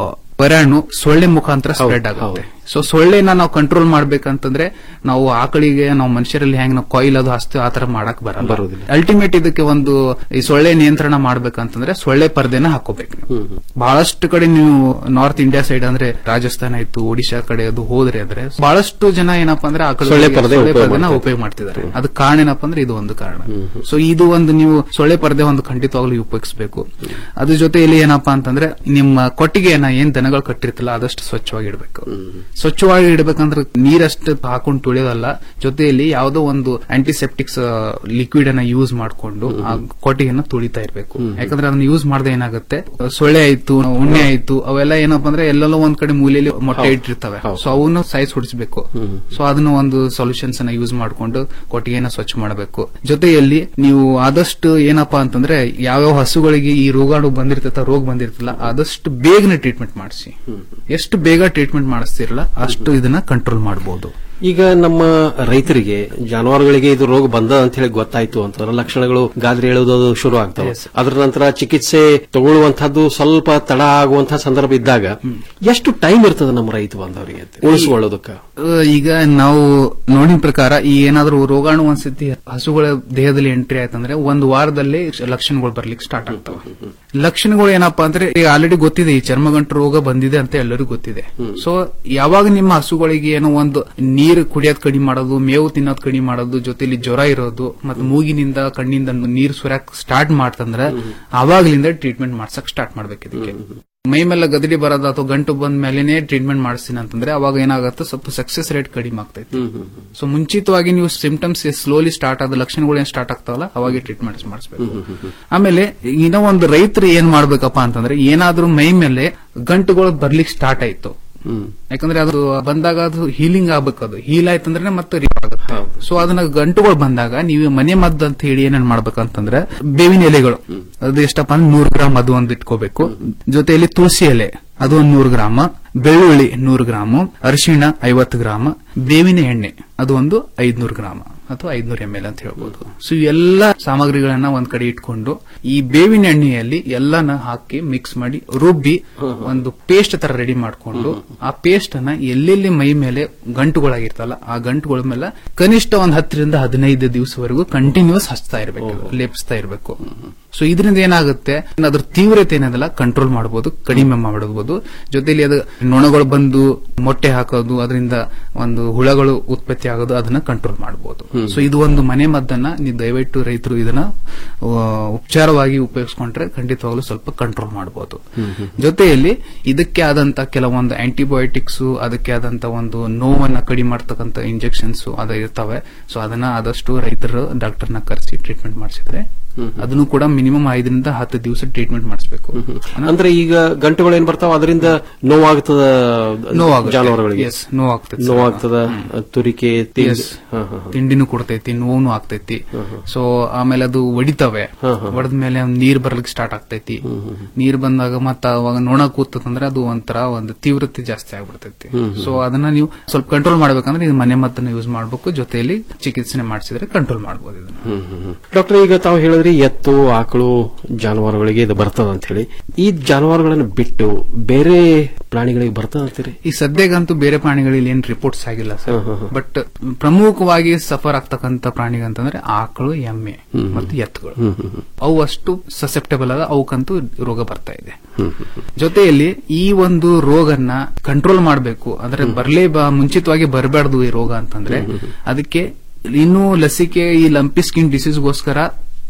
ಪರಾಣು ಸೊಳ್ಳೆ ಮುಖಾಂತರ ಸ್ಪ್ರೆಡ್ ಆಗುತ್ತೆ ಸೊ ಸೊಳ್ಳೆನ ನಾವು ಕಂಟ್ರೋಲ್ ಮಾಡ್ಬೇಕಂತಂದ್ರೆ ನಾವು ಆಕಳಿಗೆ ನಾವು ಮನುಷ್ಯರಲ್ಲಿ ಹೆಂಗ್ ನಾವು ಕಾಯಿಲ್ ಅದು ಹಸ್ತೀವಿ ಆ ತರ ಮಾಡಕ್ ಬರಲ್ಲ ಅಲ್ಟಿಮೇಟ್ ಇದಕ್ಕೆ ಒಂದು ಈ ಸೊಳ್ಳೆ ನಿಯಂತ್ರಣ ಮಾಡ್ಬೇಕಂತಂದ್ರೆ ಸೊಳ್ಳೆ ಪರ್ದೆನ ಹಾಕೋಬೇಕು ನೀವು. ಬಹಳಷ್ಟು ಕಡೆ ನೀವು ನಾರ್ತ್ ಇಂಡಿಯಾ ಸೈಡ್ ಅಂದ್ರೆ ರಾಜಸ್ಥಾನ ಆಯ್ತು ಒಡಿಶಾ ಕಡೆ ಅದು ಹೋದ್ರೆ ಅಂದ್ರೆ ಬಹಳಷ್ಟು ಜನ ಏನಪ್ಪಾ ಅಂದ್ರೆ ಆಕಳ ಸೊಳ್ಳೆ ಪರ್ದೆ ಉಪಯೋಗ ಪರ್ದೆನ ಮಾಡ್ತಾರೆ. ಉಪಯೋಗ ಮಾಡ್ತಿದ್ದಾರೆ ಅದಕ್ಕೆ ಕಾರಣ ಏನಪ್ಪಾ ಅಂದ್ರೆ ಇದು ಒಂದು ಕಾರಣ ಸೊ ಇದು ಒಂದು ನೀವು ಸೊಳ್ಳೆ ಪರ್ದೆ ಒಂದು ಖಂಡಿತವಾಗ್ಲೂ ಉಪಯೋಗಿಸಬೇಕು ಅದ್ರ ಜೊತೆಯಲ್ಲಿ ಏನಪ್ಪಾ ಅಂತಂದ್ರೆ ನಿಮ್ಮ ಕೊಟ್ಟಿಗೆಯನ್ನ ಏನ್ ದನಗಳು ಕಟ್ಟಿರ್ತಲ್ಲ ಆದಷ್ಟು ಸ್ವಚ್ಛವಾಗಿ ಇಡಬೇಕು ಸ್ವಚ್ಛವಾಗಿ ಇಡಬೇಕಂದ್ರೆ ನೀರಷ್ಟು ಹಾಕೊಂಡು ತುಳಿಯೋದಲ್ಲ ಜೊತೆಯಲ್ಲಿ ಯಾವುದೋ ಒಂದು ಆಂಟಿಸೆಪ್ಟಿಕ್ಸ್ ಲಿಕ್ವಿಡ್ ಅನ್ನ ಯೂಸ್ ಮಾಡಿಕೊಂಡು ಆ ಕೊಟ್ಟಿಗೆನ ತುಳಿತಾ ಇರಬೇಕು ಯಾಕಂದ್ರೆ ಅದನ್ನ ಯೂಸ್ ಮಾಡದೆ ಏನಾಗುತ್ತೆ ಸೊಳ್ಳೆ ಆಯ್ತು ಉಣ್ಣೆ ಆಯ್ತು ಅವೆಲ್ಲ ಏನಪ್ಪಾ ಅಂದ್ರೆ ಎಲ್ಲೆಲ್ಲೋ ಒಂದ್ ಕಡೆ ಮೂಲೆಯಲ್ಲಿ ಮೊಟ್ಟೆ ಇಟ್ಟಿರ್ತವೆ ಸೊ ಅವನ್ನ ಸೈಜ್ ಹೊಡಿಸಬೇಕು ಸೊ ಅದನ್ನ ಒಂದು ಸೊಲ್ಯೂಷನ್ಸ್ ಅನ್ನ ಯೂಸ್ ಮಾಡಿಕೊಂಡು ಕೊಟ್ಟಿಗೆನ ಸ್ವಚ್ಛ ಮಾಡಬೇಕು ಜೊತೆಯಲ್ಲಿ ನೀವು ಆದಷ್ಟು ಏನಪ್ಪಾ ಅಂತಂದ್ರೆ ಯಾವ್ಯಾವ ಹಸುಗಳಿಗೆ ಈ ರೋಗಾಣು ಬಂದಿರ್ತೈತ ರೋಗ ಬಂದಿರ್ತಲ್ಲ ಆದಷ್ಟು ಬೇಗನೆ ಟ್ರೀಟ್ಮೆಂಟ್ ಮಾಡಿಸಿ ಎಷ್ಟು ಬೇಗ ಟ್ರೀಟ್ಮೆಂಟ್ ಮಾಡಿಸ್ತಿರಲ್ಲ ಅಷ್ಟು ಇದನ್ನ ಕಂಟ್ರೋಲ್ ಮಾಡಬಹುದು ಈಗ ನಮ್ಮ ರೈತರಿಗೆ ಜಾನುವಾರುಗಳಿಗೆ ಇದು ರೋಗ ಬಂದ ಅಂತ ಹೇಳಿ ಗೊತ್ತಾಯ್ತು ಅಂತಂದ್ರೆ ಲಕ್ಷಣಗಳು ಗಾದ್ರಿ ಹೇಳೋದು ಅದು ಶುರು ಆಗ್ತವೆ ಅದರ ನಂತರ ಚಿಕಿತ್ಸೆ ತಗೊಳ್ಳುವಂತಹದ್ದು ಸ್ವಲ್ಪ ತಡ ಆಗುವಂತಹ ಸಂದರ್ಭ ಇದ್ದಾಗ ಎಷ್ಟು ಟೈಮ್ ಇರ್ತದೆ ನಮ್ಮ ರೈತ ಬಾಂಧವರಿಗೆ ಉಳಿಸ್ಕೊಳ್ಳೋದಕ್ಕೆ ಅಹ್, ಈಗ ನಾವು ನೋಡಿನ ಪ್ರಕಾರ ಈ ಏನಾದ್ರೂ ರೋಗಾಣು ಒಂದ್ಸತಿ ಹಸುಗಳ ದೇಹದಲ್ಲಿ ಎಂಟ್ರಿ ಆಯ್ತಂದ್ರೆ ಒಂದು ವಾರದಲ್ಲಿ ಲಕ್ಷಣಗಳು ಬರ್ಲಿಕ್ಕೆ ಸ್ಟಾರ್ಟ್ ಆಗ್ತವೆ ಲಕ್ಷಣಗಳು ಏನಪ್ಪಾ ಅಂದ್ರೆ ಈಗ ಆಲ್ರೆಡಿ ಗೊತ್ತಿದೆ ಈ ಚರ್ಮಗಂಟು ರೋಗ ಬಂದಿದೆ ಅಂತ ಎಲ್ಲರಿಗೂ ಗೊತ್ತಿದೆ ಸೊ ಯಾವಾಗ ನಿಮ್ಮ ಹಸುಗಳಿಗೆ ಏನೋ ಒಂದು ನೀರು ಕುಡಿಯೋದ್ ಕಡಿಮೆ ಮಾಡೋದು ಮೇವು ತಿನ್ನೋದ್ ಕಡಿಮೆ ಮಾಡೋದು ಜೊತೆಲಿ ಜ್ವರ ಇರೋದು ಮತ್ತೆ ಮೂಗಿನಿಂದ ಕಣ್ಣಿಂದ ನೀರು ಸುರಕ್ ಸ್ಟಾರ್ಟ್ ಮಾಡ್ತಂದ್ರೆ ಅವಾಗ್ಲಿಂದ ಟ್ರೀಟ್ಮೆಂಟ್ ಮಾಡ್ಸಕ್ ಸ್ಟಾರ್ಟ್ ಮಾಡ್ಬೇಕು ಇದಕ್ಕೆ ಮೈ ಮೇಲೆ ಗದಡಿ ಬರೋದು ಅಥವಾ ಗಂಟು ಬಂದ ಮೇಲೆನೆ ಟ್ರೀಟ್ಮೆಂಟ್ ಮಾಡಿಸ್ತೀನಿ ಅಂತಂದ್ರೆ ಅವಾಗ ಏನಾಗುತ್ತೆ ಸ್ವಲ್ಪ ಸಕ್ಸೆಸ್ ರೇಟ್ ಕಡಿಮೆ ಆಗ್ತೈತಿ ಸೊ ಮುಂಚಿತವಾಗಿ ನೀವು ಸಿಂಪ್ಟಮ್ಸ್ ಸ್ಲೋಲಿ ಸ್ಟಾರ್ಟ್ ಆದ ಲಕ್ಷಣಗಳು ಏನ್ ಸ್ಟಾರ್ಟ್ ಆಗ್ತಾವಲ್ಲ ಅವಾಗ ಟ್ರೀಟ್ಮೆಂಟ್ ಮಾಡಿಸ್ಬೇಕು ಆಮೇಲೆ ಇನ್ನೂ ಒಂದು ರೈತರು ಏನ್ ಮಾಡ್ಬೇಕಪ್ಪ ಅಂತಂದ್ರೆ ಏನಾದ್ರೂ ಮೈ ಮೇಲೆ ಗಂಟುಗಳು ಬರ್ಲಿಕ್ಕೆ ಸ್ಟಾರ್ಟ್ ಆಯ್ತು ಯಾಕಂದ್ರೆ ಅದು ಬಂದಾಗ ಅದು ಹೀಲಿಂಗ್ ಆಗ್ಬೇಕು ಅದು ಹೀಲ್ ಆಯ್ತಂದ್ರೆ ಮತ್ತೆ ರಿಪ್ ಆಗುತ್ತೆ ಸೊ ಅದನ್ನ ಗಂಟುಗಳು ಬಂದಾಗ ನೀವು ಮನೆ ಮದ್ದು ಅಂತ ಹೇಳಿ ಏನೇನ್ ಮಾಡ್ಬೇಕಂತಂದ್ರೆ ಬೇವಿನ ಎಲೆಗಳು ಅದು ಎಷ್ಟಪ್ಪ ಅಂದ್ರೆ ನೂರು ಗ್ರಾಮ್ ಅದು ಒಂದು ಇಟ್ಕೋಬೇಕು ಜೊತೆಯಲ್ಲಿ ತುಳಸಿ ಎಲೆ ಅದು ಒಂದು ನೂರು ಗ್ರಾಮ ಬೆಳ್ಳುಳ್ಳಿ ನೂರು ಗ್ರಾಮು ಅರಿಶಿಣ ಐವತ್ತು ಗ್ರಾಮ ಬೇವಿನ ಎಣ್ಣೆ ಅದು ಒಂದು ಐದ್ನೂರು ಗ್ರಾಮ ಅಥವಾ ಐದ್ನೂರು ಎಂ ಎಲ್ ಅಂತ ಹೇಳ್ಬೋದು ಸೊ ಎಲ್ಲ ಸಾಮಗ್ರಿಗಳನ್ನ ಒಂದ್ ಕಡೆ ಇಟ್ಕೊಂಡು ಈ ಬೇವಿನ ಎಣ್ಣೆಯಲ್ಲಿ ಎಲ್ಲಾನ ಹಾಕಿ ಮಿಕ್ಸ್ ಮಾಡಿ ರುಬ್ಬಿ ಒಂದು ಪೇಸ್ಟ್ ತರ ರೆಡಿ ಮಾಡ್ಕೊಂಡು ಆ ಪೇಸ್ಟ್ ಅನ್ನ ಎಲ್ಲೆಲ್ಲಿ ಮೈ ಮೇಲೆ ಗಂಟುಗಳಾಗಿರ್ತಲ್ಲ ಆ ಗಂಟುಗಳ ಮೇಲೆ ಕನಿಷ್ಠ ಒಂದ್ ಹತ್ತರಿಂದ ಹದಿನೈದು ದಿವಸವರೆಗೂ ಕಂಟಿನ್ಯೂಸ್ ಹಚ್ತಾ ಇರಬೇಕು ಲೇಪಿಸ್ತಾ ಇರಬೇಕು ಸೊ ಇದರಿಂದ ಏನಾಗುತ್ತೆ ಅದ್ರ ತೀವ್ರತೆ ಏನದಲ್ಲ ಕಂಟ್ರೋಲ್ ಮಾಡಬಹುದು ಕಡಿಮೆ ಮಾಡಬಹುದು ಜೊತೆಲಿ ಅದು ನೊಣಗಳು ಬಂದು ಮೊಟ್ಟೆ ಹಾಕೋದು ಅದರಿಂದ ಒಂದು ಹುಳಗಳು ಉತ್ಪತ್ತಿ ಆಗೋದು ಅದನ್ನ ಕಂಟ್ರೋಲ್ ಮಾಡಬಹುದು ಸೊ ಇದು ಒಂದು ಮನೆ ಮದ್ದನ್ನ ನೀವು ದಯವಿಟ್ಟು ರೈತರು ಇದನ್ನ ಆ, ಉಪಚಾರವಾಗಿ ಉಪಯೋಗಿಸ್ಕೊಂಡ್ರೆ ಖಂಡಿತವಾಗ್ಲೂ ಸ್ವಲ್ಪ ಕಂಟ್ರೋಲ್ ಮಾಡಬಹುದು ಜೊತೆಯಲ್ಲಿ ಇದಕ್ಕೆ ಆದಂತ ಕೆಲವೊಂದು ಆಂಟಿಬಯೋಟಿಕ್ಸ್ ಅದಕ್ಕೆ ಆದಂತ ಒಂದು ನೋವನ್ನ ಕಡಿಮೆ ಮಾಡ್ತಕ್ಕಂತ ಇಂಜೆಕ್ಷನ್ಸ್ ಅದ ಇರ್ತವೆ ಸೊ ಅದನ್ನ ಆದಷ್ಟು ರೈತರು ಡಾಕ್ಟರ್ನ ಕರೆಸಿ ಟ್ರೀಟ್ಮೆಂಟ್ ಮಾಡಿಸಿದ್ರೆ ಅದನ್ನು ಕೂಡ ಮಿನಿಮಮ್ ಐದರಿಂದ ಹತ್ತು ದಿವಸ ಟ್ರೀಟ್ಮೆಂಟ್ ಮಾಡಿಸಬೇಕು ಅಂದ್ರೆ ಈಗ ಗಂಟುಗಳು ಏನ್ ಬರ್ತಾವ ಅದರಿಂದ ನೋವಾಗ್ತದ ನೋವಾಗುತ್ತೆ. ಜಾನುವಾರುಗಳಿಗೆ Yes, ನೋವಾಗ್ತದೆ. ನೋವಾಗ್ತದ ತುರಿಕೆ ತಿಂಡಿ. Yes. ಹಾ, ಹಾ, ಹಾ. ತಿಂಡಿನೂ ಕೊಡ್ತೈತಿ ನೋವು ಆಗ್ತೈತಿ ಸೊ ಆಮೇಲೆ ಅದು ಒಡಿತವೆ ಒಡೆದ ಮೇಲೆ ನೀರ್ ಬರ್ಲಿಕ್ಕೆ ಸ್ಟಾರ್ಟ್ ಆಗ್ತೈತಿ ನೀರ್ ಬಂದಾಗ ಮತ್ತ ಅವಾಗ ನೋಣ ಕೂತಂದ್ರೆ ಅದು ಒಂಥರ ಒಂದು ತೀವ್ರತೆ ಜಾಸ್ತಿ ಆಗ್ಬಿಡ್ತೈತಿ ಸೊ ಅದನ್ನ ನೀವು ಸ್ವಲ್ಪ ಕಂಟ್ರೋಲ್ ಮಾಡ್ಬೇಕಂದ್ರೆ ಇದು ಮನೆ ಮದ್ದನ್ನ ಯೂಸ್ ಮಾಡ್ಬೇಕು ಜೊತೆಯಲ್ಲಿ ಚಿಕಿತ್ಸೆ ಮಾಡಿಸಿದ್ರೆ ಕಂಟ್ರೋಲ್ ಮಾಡಬಹುದು ಇದನ್ನ ಹ್ಮ್, ಹ್ಮ್, ಹ್ಮ್. ಡಾಕ್ಟರ್ ಈಗ ತಾವು ಹೇಳಿದ್ರಿ ಎತ್ತು ಆಕಳು ಜಾನುವಾರುಗಳಿಗೆ ಇದು ಬರ್ತದ ಅಂತ ಹೇಳಿ ಈ ಜಾನುವಾರುಗಳನ್ನು ಬಿಟ್ಟು ಬೇರೆ ಪ್ರಾಣಿಗಳಿಗೆ ಬರ್ತದ ಅಂತೀರಿ ಈ ಸದ್ಯಗಂತೂ ಬೇರೆ ಪ್ರಾಣಿಗಳಲ್ಲಿ ಏನ್ ರಿಪೋರ್ಟ್ಸ್ ಆಗಿಲ್ಲ ಸರ್ ಬಟ್ ಪ್ರಮುಖವಾಗಿ ಸಫರ್ ಆಗ್ತಕ್ಕಂತ ಪ್ರಾಣಿಗಂತಂದ್ರೆ ಆಕಳು ಎಮ್ಮೆ ಮತ್ತು ಎತ್ತುಗಳು ಅವು ಅಷ್ಟು ಸಸೆಪ್ಟಬಲ್ ಆದ ಅವಕ್ಕಂತೂ ರೋಗ ಬರ್ತಾ ಇದೆ ಜೊತೆಯಲ್ಲಿ ಈ ಒಂದು ರೋಗನ್ನ ಕಂಟ್ರೋಲ್ ಮಾಡಬೇಕು ಅಂದ್ರೆ ಬರ್ಲೇ ಬ- ಮುಂಚಿತವಾಗಿ ಬರಬಾರ್ದು ಈ ರೋಗ ಅಂತಂದ್ರೆ ಅದಕ್ಕೆ ಇನ್ನೂ ಲಸಿಕೆ ಈ ಲಂಪಿ ಸ್ಕಿನ್ ಡಿಸೀಸ್ಗೋಸ್ಕರ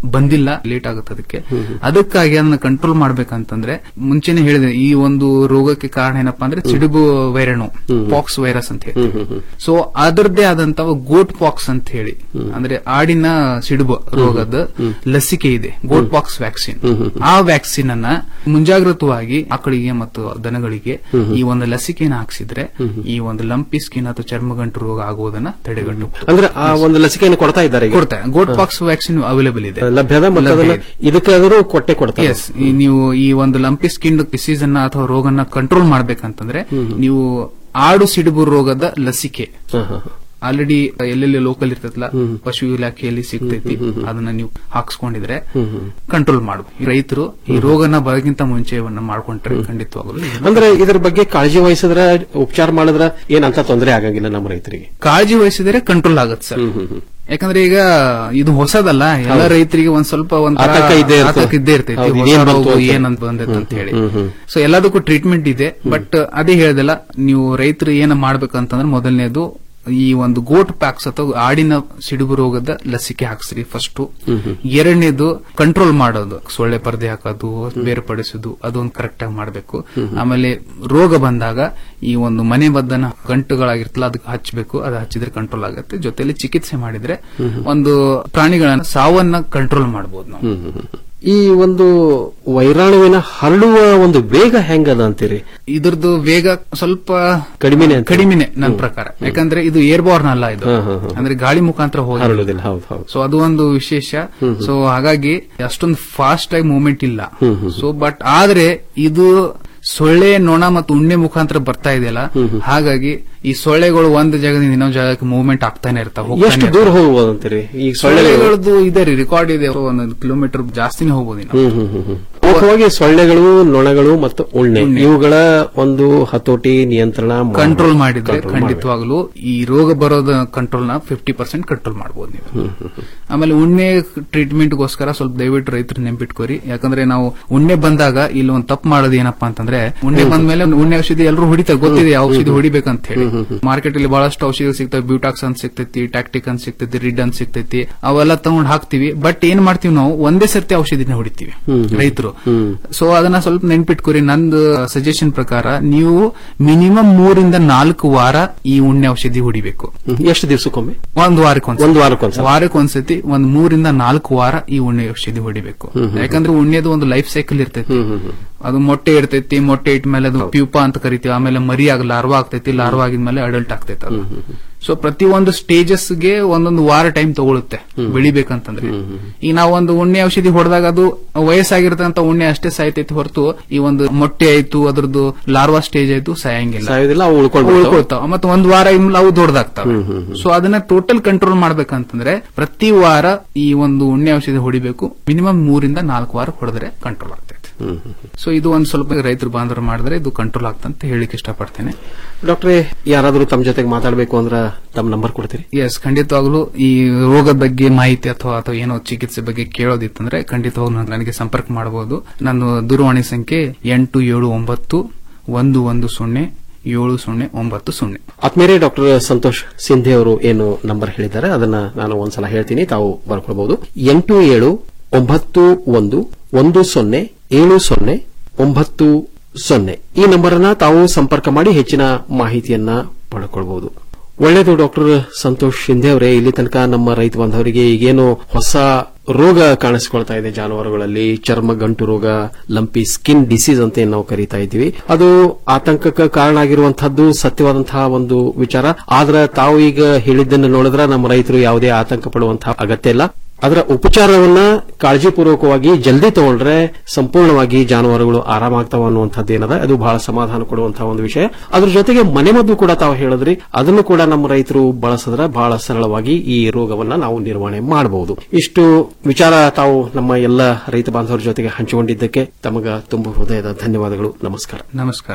ಬಂದಿಲ್ಲ ಲೇಟ್ ಆಗುತ್ತೆ ಅದಕ್ಕೆ ಅದಕ್ಕಾಗಿ ಅದನ್ನ ಕಂಟ್ರೋಲ್ ಮಾಡ್ಬೇಕಂತಂದ್ರೆ ಮುಂಚೆನೆ ಹೇಳಿದೆ ಈ ಒಂದು ರೋಗಕ್ಕೆ ಕಾರಣ ಏನಪ್ಪಾ ಅಂದ್ರೆ ಸಿಡುಬು ವೈರಾಣು ಪಾಕ್ಸ್ ವೈರಸ್ ಅಂತ ಹೇಳಿ ಸೊ ಅದರದ್ದೇ ಆದಂತಹ ಗೋಟ್ ಪಾಕ್ಸ್ ಅಂತ ಹೇಳಿ ಅಂದ್ರೆ ಆಡಿನ ಸಿಡುಬು ರೋಗದ ಲಸಿಕೆ ಇದೆ ಗೋಟ್ ಪಾಕ್ಸ್ ವ್ಯಾಕ್ಸಿನ್ ಆ ವ್ಯಾಕ್ಸಿನ್ ಅನ್ನ ಮುಂಜಾಗ್ರತವಾಗಿ ಆಕಳಿಗೆ ಮತ್ತು ದನಗಳಿಗೆ ಈ ಒಂದು ಲಸಿಕೆನ ಹಾಕ್ಸಿದ್ರೆ ಈ ಒಂದು ಲಂಪಿ ಸ್ಕಿನ್ ಅಥವಾ ಚರ್ಮಗಂಟು ರೋಗ ಆಗುವುದನ್ನ ತಡೆಗಟ್ಟು ಅಂದ್ರೆ ಆ ಒಂದು ಲಸಿಕೆಯನ್ನು ಕೊಡ್ತಾ ಇದ್ದಾರೆ ಈಗ? ಕೊಡ್ತಾರೆ ಗೋಟ್ ಪಾಕ್ಸ್ ವ್ಯಾಕ್ಸಿನ್ ಅವೈಲೇಬಲ್ ಇದೆ ಲಭ್ಯದ ಮತ್ತು ಅದನ್ನ ಇದಕ್ಕಾದರೂ ಕೊಟ್ಟೆ ಕೊಡ್ತಾರೆ ಎಸ್ ನೀವು ಈ ಒಂದು ಲಂಪಿ ಸ್ಕಿನ್ ಡಿಸೀಸ್ ಅನ್ನ ಅಥವಾ ರೋಗನ ಕಂಟ್ರೋಲ್ ಮಾಡ್ಬೇಕಂತಂದ್ರೆ ನೀವು ಆಡು ಸಿಡುಬು ರೋಗದ ಲಸಿಕೆ ಆಲ್ರೆಡಿ ಎಲ್ಲೆಲ್ಲಿ ಲೋಕಲ್ ಇರ್ತೈತಲ್ಲ ಪಶು ಇಲಾಖೆಯಲ್ಲಿ ಸಿಗ್ತೈತಿ ಅದನ್ನ ನೀವು ಹಾಕ್ಸ್ಕೊಂಡಿದ್ರೆ ಕಂಟ್ರೋಲ್ ಮಾಡಬಹುದು ರೈತರು ಈ ರೋಗನ ಬರೋಕ್ಕಿಂತ ಮುಂಚೆ ಇವನ್ನ ಮಾಡ್ಕೊಂಡ್ರೆ ಖಂಡಿತವಾಗಲು ಅಂದ್ರೆ ಇದರ ಬಗ್ಗೆ ಕಾಳಜಿ ವಹಿಸಿದ್ರ ಉಪಚಾರ ಮಾಡಿದ್ರ ಏನಂತ ತೊಂದರೆ ಆಗಂಗಿಲ್ಲ ನಮ್ಮ ರೈತರಿಗೆ ಕಾಳಜಿ ವಹಿಸಿದರೆ ಕಂಟ್ರೋಲ್ ಆಗುತ್ತೆ ಸರ್ ಯಾಕಂದ್ರೆ ಈಗ ಇದು ಹೊಸದಲ್ಲ ಎಲ್ಲ ಹೌದು. ರೈತರಿಗೆ ಒಂದ್ ಸ್ವಲ್ಪ ಒಂದ್ ಆತಂಕ ಇದ್ದೇ ಇರ್ತದೆ. ಆತಂಕ ಇದ್ದೇ ಇರ್ತೈತಿ ಹೌದು, ಹೊಸ ಇದೇನ್ ಬಂತು ರೋಗ ಅಂತ. ಏನಂತ ಬಂದೈತೆ ಅಂತ ಹೇಳಿ ಹ್ಮ್, ಹ್ಮ್. ಸೊ ಎಲ್ಲದಕ್ಕೂ ಟ್ರೀಟ್ಮೆಂಟ್ ಇದೆ ಬಟ್ ಅದೇ ಹೇಳ್ದಲ್ಲ ನೀವು ರೈತರು ಏನ ಮಾಡ್ಬೇಕಂತಂದ್ರೆ ಮೊದಲನೇದು ಈ ಒಂದು ಗೋಟ್ ಪ್ಯಾಕ್ಸ್ ಅಥವಾ ಆಡಿನ ಸಿಡುಬು ರೋಗದ ಲಸಿಕೆ ಹಾಕ್ಸ್ರಿ ಫಸ್ಟ್ ಎರಡನೇದು ಕಂಟ್ರೋಲ್ ಮಾಡೋದು ಸೊಳ್ಳೆ ಪರ್ದೆ ಹಾಕೋದು ಬೇರ್ಪಡಿಸೋದು ಅದೊಂದು ಕರೆಕ್ಟ್ ಆಗಿ ಮಾಡಬೇಕು ಆಮೇಲೆ ರೋಗ ಬಂದಾಗ ಈ ಒಂದು ಮನೆ ಬದ್ದನ ಗಂಟುಗಳಾಗಿರ್ತಲ್ಲ ಅದಕ್ಕೆ ಹಚ್ಚಬೇಕು ಅದು ಹಚ್ಚಿದ್ರೆ ಕಂಟ್ರೋಲ್ ಆಗುತ್ತೆ ಜೊತೆಲಿ ಚಿಕಿತ್ಸೆ ಮಾಡಿದ್ರೆ ಒಂದು ಪ್ರಾಣಿಗಳನ್ನ ಸಾವನ್ನ ಕಂಟ್ರೋಲ್ ಮಾಡಬಹುದು ನಾವು ಈ ಒಂದು ವೈರಾಣುವಿನ ಹರಡುವ ಒಂದು ವೇಗ ಹೆಂಗದ ಅಂತೀರಿ ಇದ್ರದ್ದು ವೇಗ ಸ್ವಲ್ಪ ಕಡಿಮೆನೆ ಅಂತ ಕಡಿಮೆನೆ ನನ್ನ ಪ್ರಕಾರ ಯಾಕಂದ್ರೆ ಇದು ಏರ್ಬೋರ್ನ್ ಅಲ್ಲ ಇದು ಹಾ, ಹಾ, ಹಾ. ಅಂದ್ರೆ ಗಾಳಿ ಮುಖಾಂತರ ಹೋಗಿ ಹರಡುವುದಿಲ್ಲ ಹೌದು ಹೌದು ಸೊ ಅದು ಒಂದು ವಿಶೇಷ ಸೊ ಹಾಗಾಗಿ ಅಷ್ಟೊಂದು ಫಾಸ್ಟ್ ಆಗಿ ಮೂವ್ಮೆಂಟ್ ಇಲ್ಲ ಸೊ ಬಟ್ ಆದ್ರೆ ಇದು ಸೊಳ್ಳೆ ನೊಣ ಮತ್ತು ಉಣ್ಣೆ ಮುಖಾಂತರ ಬರ್ತಾ ಇದೆಯಲ್ಲ ಹಾಗಾಗಿ ಈ ಸೊಳ್ಳೆಗಳು ಒಂದು ಜಾಗದಿಂದ ಇನ್ನೊಂದು ಜಾಗಕ್ಕೆ ಮೂವ್ಮೆಂಟ್ ಆಗ್ತಾನೆ ಇರ್ತಾವೆ ಹೋಗ್ತಾನೆ ಎಷ್ಟು ದೂರ ಹೋಗ್ಬೋದು ಅಂತೀರಿ ಈಗ ಸೊಳ್ಳೆಗಳು ಸೊಳ್ಳೆಗಳದ್ದು ಇದೆ ರೀ ರೆಕಾರ್ಡ್ ಇದೆ ಒಂದೊಂದು ಕಿಲೋಮೀಟರ್ ಜಾಸ್ತಿನೇ ಹೋಗ್ಬೋದು ಇನ್ನು. ಹ್ಮ್ ಹ್ಮ್ ಹ್ಮ್ ಹ್ಮ್. ಪ್ರಮುಖವಾಗಿ ಸೊಳ್ಳೆಗಳು ನೊಣಗಳು ಮತ್ತು ಉಣ್ಣೆ ಇವುಗಳ ಒಂದು ಹತೋಟಿ ನಿಯಂತ್ರಣ ಮಾಡ್ಬೇಕು. ಕಂಟ್ರೋಲ್ ಮಾಡಿದ್ರೆ Control ಮಾಡ್ಬೇಕು. ಖಂಡಿತವಾಗ್ಲೂ ಈ ರೋಗ ಬರೋದ ಕಂಟ್ರೋಲ್ ನ ಫಿಫ್ಟಿ ಪರ್ಸೆಂಟ್ ಕಂಟ್ರೋಲ್ ಮಾಡಬಹುದು ನೀವು ಆಮೇಲೆ ಉಣ್ಣೆ ಟ್ರೀಟ್ಮೆಂಟ್ ಗೋಸ್ಕರ ಸ್ವಲ್ಪ ದಯವಿಟ್ಟು ರೈತರು ನೆನ್ಪಿಟ್ಕೋರಿ ಯಾಕಂದ್ರೆ ನಾವು ಉಣ್ಣೆ ಬಂದಾಗ ಇಲ್ಲಿ ಒಂದು ತಪ್ಪು ಮಾಡೋದು ಏನಪ್ಪಾ ಅಂತಂದ್ರೆ ಉಣ್ಣೆ ಬಂದ್ಮೇಲೆ ಉಣ್ಣೆ ಔಷಧಿ ಎಲ್ಲರೂ ಹೊಡಿತಾರೆ ಗೊತ್ತಿದೆ ಯಾವ ಔಷಧಿ ಹೊಡಿಬೇಕಂತ ಹೇಳಿ ಮಾರ್ಕೆಟ್ ಅಲ್ಲಿ ಬಹಳಷ್ಟು ಔಷಧಿ ಸಿಗ್ತವೆ ಬ್ಯೂಟಾಕ್ಸ್ ಅಂತ ಸಿಗ್ತೈತಿ ಟ್ಯಾಕ್ಟಿಕ್ ಅಂತ ಸಿಗ್ತೈತಿ ರಿಡ್ ಅಂತ ಸಿಗ್ತೈತಿ ಅವೆಲ್ಲ ತಗೊಂಡ್ ಹಾಕ್ತಿವಿ ಬಟ್ ಏನ್ ಮಾಡ್ತೀವಿ ನಾವು ಒಂದೇ ಸರ್ತಿ ಔಷಧಿನ ಹೊಡಿತೀವಿ ರೈತರು ಸೊ ಅದನ್ನ ಸ್ವಲ್ಪ ನೆನ್ಪಿಟ್ಕೋರಿ ನಂದು ಸಜೆಷನ್ ಪ್ರಕಾರ ನೀವು ಮಿನಿಮಮ್ ಮೂರಿಂದ ನಾಲ್ಕು ವಾರ ಈ ಉಣ್ಣೆ ಔಷಧಿ ಹೊಡಿಬೇಕು ಹ್ಮ್. ಎಷ್ಟು ದಿವಸಕ್ಕೊಮ್ಮೆ ಒಂದು ವಾರಕ್ಕೊಂದ್ಸತಿ ಒಂದು ವಾರಕ್ಕೊಂದ್ಸಲ. ವಾರಕ್ಕೊಂದ್ಸತಿ ಒಂದ್ ಮೂರಿಂದ ನಾಲ್ಕು ವಾರ ಈ ಉಣ್ಣೆ ಔಷಧಿ ಹೊಡಿಬೇಕು ಯಾಕಂದ್ರೆ ಉಣ್ಣೆದು ಒಂದು ಲೈಫ್ ಸೈಕಲ್ ಇರ್ತೈತಿ ಅದು ಮೊಟ್ಟೆ ಇರ್ತೈತಿ ಮೊಟ್ಟೆ ಇಟ್ಮೇಲೆ ಅದು ಪ್ಯೂಪಾ ಅಂತ ಕರಿತೀವಿ ಆಮೇಲೆ ಮರಿ ಆಗ ಲಾರ್ವಾ ಆಗ್ತೈತಿ ಲಾರ್ವಾ ಆಗಿದ್ಮೇಲೆ ಅಡಲ್ಟ್ ಆಗ್ತೈತಿ ಅದು ಸೊ ಪ್ರತಿ ಒಂದು ಸ್ಟೇಜಸ್ ಗೆ ಒಂದೊಂದು ವಾರ ಟೈಮ್ ತಗೊಳುತ್ತೆ ಬೆಳಿಬೇಕಂತಂದ್ರೆ ಈಗ ನಾವು ಒಂದು ಉಣ್ಣೆ ಔಷಧಿ ಹೊಡೆದಾಗ ಅದು ವಯಸ್ಸಾಗಿರ್ತಂತ ಉಣ್ಣೆ ಅಷ್ಟೇ ಸಾಯ್ತೈತಿ ಹೊರತು ಈ ಒಂದು ಮೊಟ್ಟೆ ಆಯ್ತು ಅದ್ರದ್ದು ಲಾರ್ವಾ ಸ್ಟೇಜ್ ಆಯ್ತು ಸಾಯಂಗಿಲ್ಲ ಸಾಯೋದಿಲ್ಲ ಅವು ಉಳ್ಕೊಳ್ಬಿಡ್ತಾವೆ. ಉಳ್ಕೊಳ್ತಾವ ಮತ್ತೆ ಒಂದ್ ವಾರ ಇಮ್ಲ ಅವು ದೊಡ್ಡದಾಗ್ತಾವ ಸೊ ಅದನ್ನ ಟೋಟಲ್ ಕಂಟ್ರೋಲ್ ಮಾಡ್ಬೇಕಂತಂದ್ರೆ ಪ್ರತಿ ವಾರ ಈ ಒಂದು ಉಣ್ಣೆ ಔಷಧಿ ಹೊಡಿಬೇಕು ಮಿನಿಮಮ್ ಮೂರಿಂದ ನಾಲ್ಕು ವಾರ ಹೊಡೆದ್ರೆ ಕಂಟ್ರೋಲ್ ಆಗ್ತೈತೆ ಸೊ ಇದು ಒಂದ್ ಸ್ವಲ್ಪ ರೈತರು ಬಾಂಧವರು ಮಾಡಿದ್ರೆ ಇದು ಕಂಟ್ರೋಲ್ ಆಗ್ತಂತ ಹೇಳಿಕ್ ಇಷ್ಟಪಡ್ತೇನೆ ಡಾಕ್ಟ್ರೇ ಯಾರಾದ್ರೂ ತಮ್ಮ ಜೊತೆಗೆ ಮಾತಾಡಬೇಕು ಅಂದ್ರ ತಮ್ಮ ನಂಬರ್ ಕೊಡ್ತೀರಿ ಎಸ್ ಖಂಡಿತವಾಗ್ಲೂ ಈ ರೋಗದ ಬಗ್ಗೆ ಮಾಹಿತಿ ಅಥವಾ ಅಥವಾ ಏನೋ ಚಿಕಿತ್ಸೆ ಬಗ್ಗೆ ಕೇಳೋದಿತ್ತಂದ್ರೆ ಖಂಡಿತವಾಗ್ಲೂ ನಾನು- ನನಗೆ ಸಂಪರ್ಕ ಮಾಡಬಹುದು ನನ್ನ ದೂರವಾಣಿ ಸಂಖ್ಯೆ ಎಂಟು ಏಳು ಒಂಬತ್ತು ಒಂದು ಒಂದು ಸೊನ್ನೆ ಏಳು ಸೊನ್ನೆ ಒಂಬತ್ತು ಸೊನ್ನೆ ಆತ್ಮೇರೆ ಡಾಕ್ಟರ್ ಸಂತೋಷ್ ಸಿಂಧೆ ಅವರು ಏನು ನಂಬರ್ ಹೇಳಿದ್ದಾರೆ ಅದನ್ನ ನಾನು ಒಂದ್ಸಲ ಹೇಳ್ತೀನಿ ತಾವು ಬರ್ಕೊಳ್ಬಹುದು ಎಂಟು ಏಳು ಒಂಬತ್ತು ಒಂದು ಒಂದು ಸೊನ್ನೆ ಏಳು ಸೊನ್ನೆ ಒಂಬತ್ತು ಸೊನ್ನೆ ಈ ನಂಬರ್ ಅನ್ನ ತಾವು ಸಂಪರ್ಕ ಮಾಡಿ ಹೆಚ್ಚಿನ ಮಾಹಿತಿಯನ್ನ ಪಡ್ಕೊಳ್ಬಹುದು ಒಳ್ಳೆಯದು ಡಾಕ್ಟರ್ ಸಂತೋಷ್ ಶಿಂಧೆ ಅವರೇ ಇಲ್ಲಿ ತನಕ ನಮ್ಮ ರೈತ ಬಾಂಧವರಿಗೆ ಈಗೇನು ಹೊಸ ರೋಗ ಕಾಣಿಸಿಕೊಳ್ತಾ ಇದೆ ಜಾನುವಾರುಗಳಲ್ಲಿ ಚರ್ಮ ಗಂಟು ರೋಗ ಲಂಪಿ ಸ್ಕಿನ್ ಡಿಸೀಸ್ ಅಂತ ಏನ್ ನಾವು ಕರೀತಾ ಇದ್ದೀವಿ ಅದು ಆತಂಕಕ್ಕೆ ಕಾರಣ ಆಗಿರುವಂತಹದ್ದು ಸತ್ಯವಾದಂತಹ ಒಂದು ವಿಚಾರ ಆದ್ರೆ ತಾವು ಈಗ ಹೇಳಿದ್ದನ್ನು ನೋಡಿದ್ರೆ ನಮ್ಮ ರೈತರು ಯಾವುದೇ ಆತಂಕ ಪಡುವಂತಹ ಅಗತ್ಯ ಇಲ್ಲ ಅದರ ಉಪಚಾರವನ್ನ ಕಾಳಜಿಪೂರ್ವಕವಾಗಿ ಜಲ್ದಿ ತಗೊಂಡ್ರೆ ಸಂಪೂರ್ಣವಾಗಿ ಜಾನುವಾರುಗಳು ಆರಾಮಾಗ್ತಾವ ಅನ್ನುವಂಥದ್ದು ಏನದ ಅದು ಬಹಳ ಸಮಾಧಾನ ಕೊಡುವಂತಹ ಒಂದು ವಿಷಯ ಅದ್ರ ಜೊತೆಗೆ ಮನೆಮದ್ದು ಕೂಡ ತಾವು ಹೇಳಿದ್ರಿ ಅದನ್ನು ಕೂಡ ನಮ್ಮ ರೈತರು ಬಳಸಿದ್ರೆ ಬಹಳ ಸರಳವಾಗಿ ಈ ರೋಗವನ್ನ ನಾವು ನಿರ್ವಹಣೆ ಮಾಡಬಹುದು ಇಷ್ಟು ವಿಚಾರ ತಾವು ನಮ್ಮ ಎಲ್ಲ ರೈತ ಬಾಂಧವರ ಜೊತೆಗೆ ಹಂಚಿಕೊಂಡಿದ್ದಕ್ಕೆ ತಮಗ ತುಂಬ ಹೃದಯದ ಧನ್ಯವಾದಗಳು ನಮಸ್ಕಾರ ನಮಸ್ಕಾರ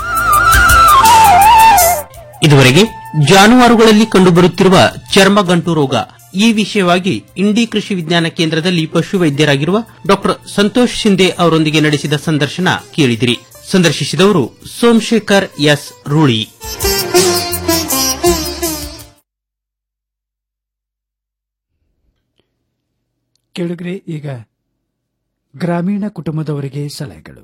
ಇದುವರೆಗೆ ಜಾನುವಾರುಗಳಲ್ಲಿ ಕಂಡುಬರುತ್ತಿರುವ ಚರ್ಮಗಂಟು ರೋಗ ಈ ವಿಷಯವಾಗಿ ಇಂಡಿ ಕೃಷಿ ವಿಜ್ಞಾನ ಕೇಂದ್ರದಲ್ಲಿ ಪಶುವೈದ್ಯರಾಗಿರುವ ಡಾಕ್ಟರ್ ಸಂತೋಷ್ ಶಿಂದೆ ಅವರೊಂದಿಗೆ ನಡೆಸಿದ ಸಂದರ್ಶನ ಕೇಳಿದಿರಿ ಸಂದರ್ಶಿಸಿದವರು ಸೋಮಶೇಖರ್ ಎಸ್ ರೂಳಿ ಕೆಳಗರೆ ಈಗ ಗ್ರಾಮೀಣ ಕುಟುಂಬದವರಿಗೆ ಸಲಹೆಗಳು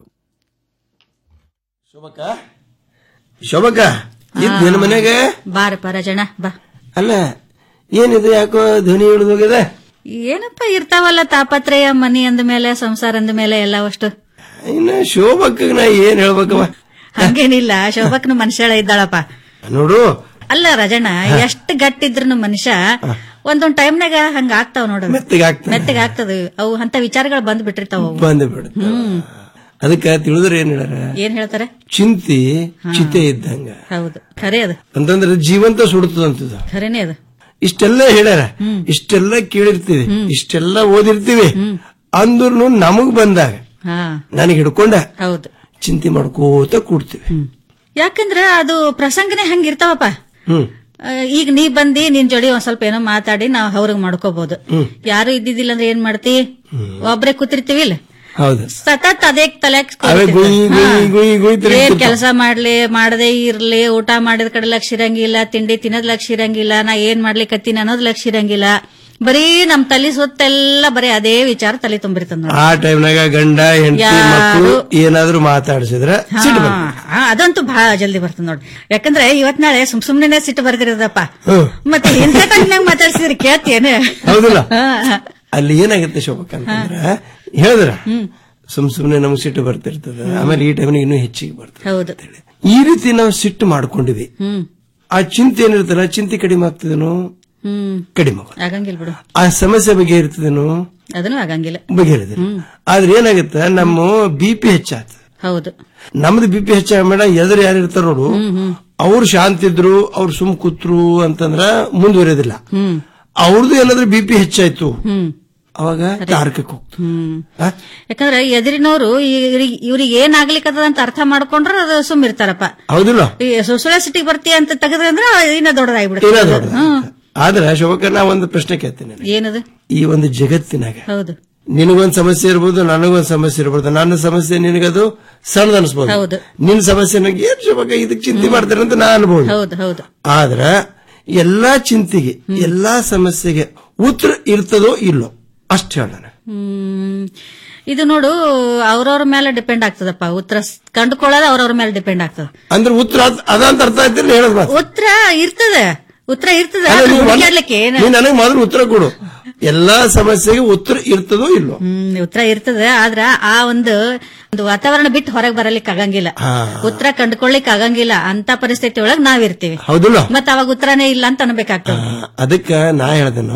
ಶೋಭಕ್ಕ ಇದ್ದೇನು ಮನೆಗೆ ಬಾರಪ್ಪ ರಾಜಣ್ಣ ಬಾ ಅಲ್ಲ ಏನಿದು ಯಾಕೋ ಧ್ವನಿ ಹಿಡಿದು ಹೋಗಿದೆ ಏನಪ್ಪ ಇರ್ತಾವಲ್ಲ ತಾಪತ್ರಯ ಮನಿ ಅಂದ ಮೇಲೆ ಸಂಸಾರ ಅಂದ ಮೇಲೆ ಎಲ್ಲ ಅಷ್ಟು ಇನ್ನು ಶೋಭಕ್ಕ ನಾ ಏನ್ ಹೇಳ್ಬೇಕವ ಹಂಗೇನಿಲ್ಲ ಶೋಭಕ್ನ ಮನುಷ್ಯಳ ಇದ್ದಾಳಪ್ಪ ನೋಡು ಅಲ್ಲ ರಾಜಣ್ಣ ಎಷ್ಟ್ ಗಟ್ಟಿದ್ರು ಮನುಷ್ಯ ಒಂದೊಂದ್ ಟೈಮ್ನಾಗ ಹಂಗ ಆಗ್ತಾವ ನೋಡು ಮೆತ್ತಗೆ ಆಗ್ತಾನೆ. ಮೆತ್ತಗೆ ಆಗ್ತದ ಅವು ಅಂತ ವಿಚಾರಗಳು ಬಂದ್ ಬಿಟ್ಟಿರ್ತಾವ ಅವು. ಬಂದು ಬಿಡುತ್ತೆ ಹ್ಮ್ ಅದಕ್ಕೆ ತಿಳಿದ್ರೆ ಏನ್ ಹೇಳಾರ ಏನ್ ಹೇಳ್ತಾರೆ ಚಿಂತಿ ಚಿತೆ ಇದ್ದಂಗ ಹೌದು ಖರೆ ಅದು ಅಂತಂದ್ರೆ ಜೀವಂತ ಸುಡುತ್ತದಂತದ ಖರೇನೆ ಅದು ಇಷ್ಟೆಲ್ಲ ಹೇಳ್ಯಾರ ಇಷ್ಟೆಲ್ಲ ಕೇಳಿರ್ತೀವಿ ಇಷ್ಟೆಲ್ಲ ಓದಿರ್ತೀವಿ ಅಂದ್ರೂ ನಮಗ್ ಬಂದಾಗ ಹಾ ನನಗೆ ಹಿಡ್ಕೊಂಡ ಹೌದು ಚಿಂತೆ ಮಾಡ್ಕೋತ ಕೂಡ್ತೀವಿ ಯಾಕಂದ್ರ ಅದು ಪ್ರಸಂಗನೇ ಹಂಗಿರ್ತಾವಪ್ಪ ಹ್ಮ್ ಆ, ಈಗ ನೀ ಬಂದಿ ನಿನ್ ಜೋಡಿ ಒಂದ್ ಸ್ವಲ್ಪ ಏನೋ ಮಾತಾಡಿ ನಾವ್ ಅವ್ರಿಗೆ ಮಾಡ್ಕೋಬಹುದು ಯಾರು ಇದ್ದಿದ್ದಿಲ್ಲ ಅಂದ್ರೆ ಏನ್ ಮಾಡ್ತಿ ಒಬ್ರೇ ಕೂತಿರ್ತೀವಿ ಇಲ್ಲ ಹೌದು ಸತತ್ ಅದೇ ತಲೆ ಅವೇ ಗುಯ್ ಗುಯ್ ಗುಯ್ ಗುಯ್ ಏನ್ ತಿರುಗ್ತಿರ್ತಾವ. ಕೆಲಸ ಮಾಡ್ಲಿ ಮಾಡದೇ ಇರ್ಲಿ ಊಟ ಮಾಡಿದ ಕಡೆ ಲಕ್ಷ ಇರಂಗಿಲ್ಲ ತಿಂಡಿ ತಿನ್ನೋದ್ ಲಕ್ಷ ಇರಂಗಿಲ್ಲ ನಾ ಏನ್ ಮಾಡ್ಲಿಕತ್ತೀನಿ ಅನ್ನೋದ್ ಲಕ್ಷ ಇರಂಗಿಲ್ಲ ಬರೀ ನಮ್ ತಲೆ ಸುತ್ತೆಲ್ಲ ಬರೀ ಅದೇ ವಿಚಾರ ತಲೆ ತುಂಬಿರ್ತದ ನೋಡಿ ಆ ಟೈಮ್ನಾಗ ಗಂಡ ಹೆಂಡತಿ ಯಾರು- ಮಕ್ಕಳು ಏನಾದ್ರೂ ಮಾತಾಡ್ಸಿದ್ರೆ ಸಿಟ್ಟು ಬರ್ತದೆ. ಹಾ, ಅದಂತೂ ಬಹಳ ಜಲ್ದಿ ಬರ್ತದ ನೋಡಿ ಯಾಕಂದ್ರೆ ಇವತ್ ನಾಳೆ ಸುಮ್ ಸುಮ್ನೆ ಸಿಟ್ಟು ಬರ್ದಿರೋದಪ್ಪ ಹ್ಮ್. ಮತ್ತೆ ಇಂಥ ಟೈಮ್ನಾಗ ಮಾತಾಡ್ಸಿದ್ರೆ ಕೇಳ್ತೇನೆ ಹೌದಿಲ್ಲ ಅಲ್ಲಿ ಏನಾಗುತ್ತೆ ಶೋಭಕ್ಕ ಅಂತಂದ್ರ ಹೇಳಿದ್ರ ಸುಮ್ ಸುಮ್ನೆ ನಮ್ಗೆ ಸಿಟ್ಟು ಬರ್ತಿರ್ತದ ಆಮೇಲೆ ಈ ಟೈಮ್ನಾಗ ಇನ್ನೂ ಹೆಚ್ಚಿಗೆ ಬರ್ತದೆ ಹೌದು ಈ ರೀತಿ ನಾವು ಸಿಟ್ಟು ಮಾಡ್ಕೊಂಡಿವಿ ಹ್ಮ್ ಆ ಚಿಂತೆ ಏನಿರ್ತಲ್ಲ ಚಿಂತೆ ಕಡಿಮೆ ಆಗ್ತದೇನೋ ಹ್ಮ್ ಕಡಿಮೆ ಆಗೋದು. ಆಗಂಗಿಲ್ಲ ಬಿಡು ಆ ಸಮಸ್ಯೆ ಬಗ್ಗೆ ಇರ್ತದೇನೋ ಅದನ್ನು ಆಗಂಗಿಲ್ಲ ಬಗೆಹರಿದ್ರೆ ಆದ್ರೆ ಏನಾಗುತ್ತೆ ನಮ್ಮ ಬಿ ಪಿ ಹೆಚ್ಚಾಗ್ತದೆ ಹೌದು ನಮ್ದು ಬಿ ಪಿ ಹೆಚ್ಚಾಗ ಮೇಡ ಎದುರು ಯಾರು ಇರ್ತಾರ ನೋಡು ಅವ್ರು ಶಾಂತ ಇದ್ರು ಅವ್ರು ಸುಮ್ ಕೂತ್ರು ಅಂತಂದ್ರ ಮುಂದುವರಿಯೋದಿಲ್ಲ ಹ್ಮ್ ಅವ್ರದ್ದು ಏನಾದ್ರೂ ಬಿ ಪಿ ಹೆಚ್ಚಾಯ್ತು ಹ್ಮ್ ಅವಾಗ ತಾರಕಕ್ಕೆ ಹೋಗ್ತದೆ ಹ್ಮ್ ಆ? ಯಾಕಂದ್ರೆ ಎದುರಿನವರು ಇವ್ರಿಗೆ ಏನ್ ಆಗ್ಲಿಕ್ಕದ ಅಂತ ಅರ್ಥ ಮಾಡ್ಕೊಂಡ್ರ ಅದು ಸುಮ್ ಇರ್ತಾರಪ್ಪ ಹೌದಿಲ್ಲ ಈ ಸುಳ್ಸುಳ ಸಿಟಿಗೆ ಬರ್ತೀಯ ಅಂತ ತೆಗೆದ್ರೆ ಅಂದ್ರೆ ಇನ್ನ ಏನೋ ದೊಡ್ಡದಾಗ್ಬಿಡುತ್ತೆ ದೊಡ್ಡದು. ಆದ್ರೆ ಶೋಭಕ್ಕ ನಾ ಒಂದು ಪ್ರಶ್ನೆ ಕೇಳ್ತೀನಿ ನಿನಗೆ. ಏನದು ಈ ಒಂದು ಜಗತ್ತಿನಾಗ ಹೌದು ನಿನಗೊಂದ್ ಸಮಸ್ಯೆ ಇರ್ಬೋದು ನನಗೊಂದ್ ಸಮಸ್ಯೆ ಇರ್ಬೋದು ನನ್ನ ಸಮಸ್ಯೆ ನಿನಗದು ಸಣ್ಣದ ಅನ್ಸ್ಬೋದು ಹೌದು. ನಿನ್ ಸಮಸ್ಯೆ ನನಗೆ ಏನ್ ಶೋಭಕ್ಕ ಇದಕ್ ಚಿಂತೆ ಮಾಡ್ತಾರೆ ಅಂತ ನಾ ಅನ್ಬೋದು ಹೌದು ಹೌದು ಆದ್ರ ಎಲ್ಲಾ ಚಿಂತೆಗೆ ಎಲ್ಲಾ ಸಮಸ್ಯೆಗೆ ಉತ್ತರ ಇರ್ತದೋ ಇಲ್ಲೋ ಅಷ್ಟು ಹೇಳ ಹ್ಮ್ ಇದು ನೋಡು ಅವ್ರವ್ರ ಮೇಲೆ ಡಿಪೆಂಡ್ ಆಗ್ತದಪ್ಪ ಉತ್ತರ ಸ್- ಕಂಡುಕೊಳ್ಳೋದು ಅವ್ರವ್ರ ಮೇಲೆ ಡಿಪೆಂಡ್ ಆಗ್ತದ ಅಂದ್ರೆ ಉತ್ತರ ಅದ್- ಅದಂತ ಅರ್ಥ ಆಯ್ತಿಲ್ಲ ಹೇಳದ್ ಮಾತು ಉತ್ತರ ಇರ್ತದೆ ಉತ್ತರ ಇರ್ತದೆ ಅಲ್ಲ, ನೀವ್ ಒಂದ್- ಹುಡುಕ್ಯಾಡ್ಲಿಕ್ಕೆ ಏನು ನೀನ್ ನನಗೆ ಮೊದಲು ಉತ್ತರ ಕೊಡು ಎಲ್ಲಾ ಸಮಸ್ಯೆಗೆ ಉತ್ತರ ಇರ್ತದೋ ಇಲ್ಲೋ ಹ್ಮ್ ಉತ್ತರ ಇರ್ತದೆ ಆದ್ರ ಆ ಒಂದು ಒಂದು ವಾತಾವರಣ ಬಿಟ್ಟು ಹೊರಗೆ ಬರಲಿಕ್ಕೆ ಆಗಂಗಿಲ್ಲ ಹಾ. ಉತ್ತರ ಕಂಡುಕೊಳ್ಳಿಕ್ ಆಗಂಗಿಲ್ಲ ಅಂತ ಪರಿಸ್ಥಿತಿ ಒಳಗ್ ನಾವಿರ್ತೀವಿ ಹೌದಿಲ್ಲ ಮತ್ತ ಅವಾಗ ಉತ್ತರನೇ ಇಲ್ಲ ಅಂತ ಅನ್ಬೇಕಾಗ್ತದೆ ಅದಕ್ಕ ನಾ ಹೇಳ್ದೇನು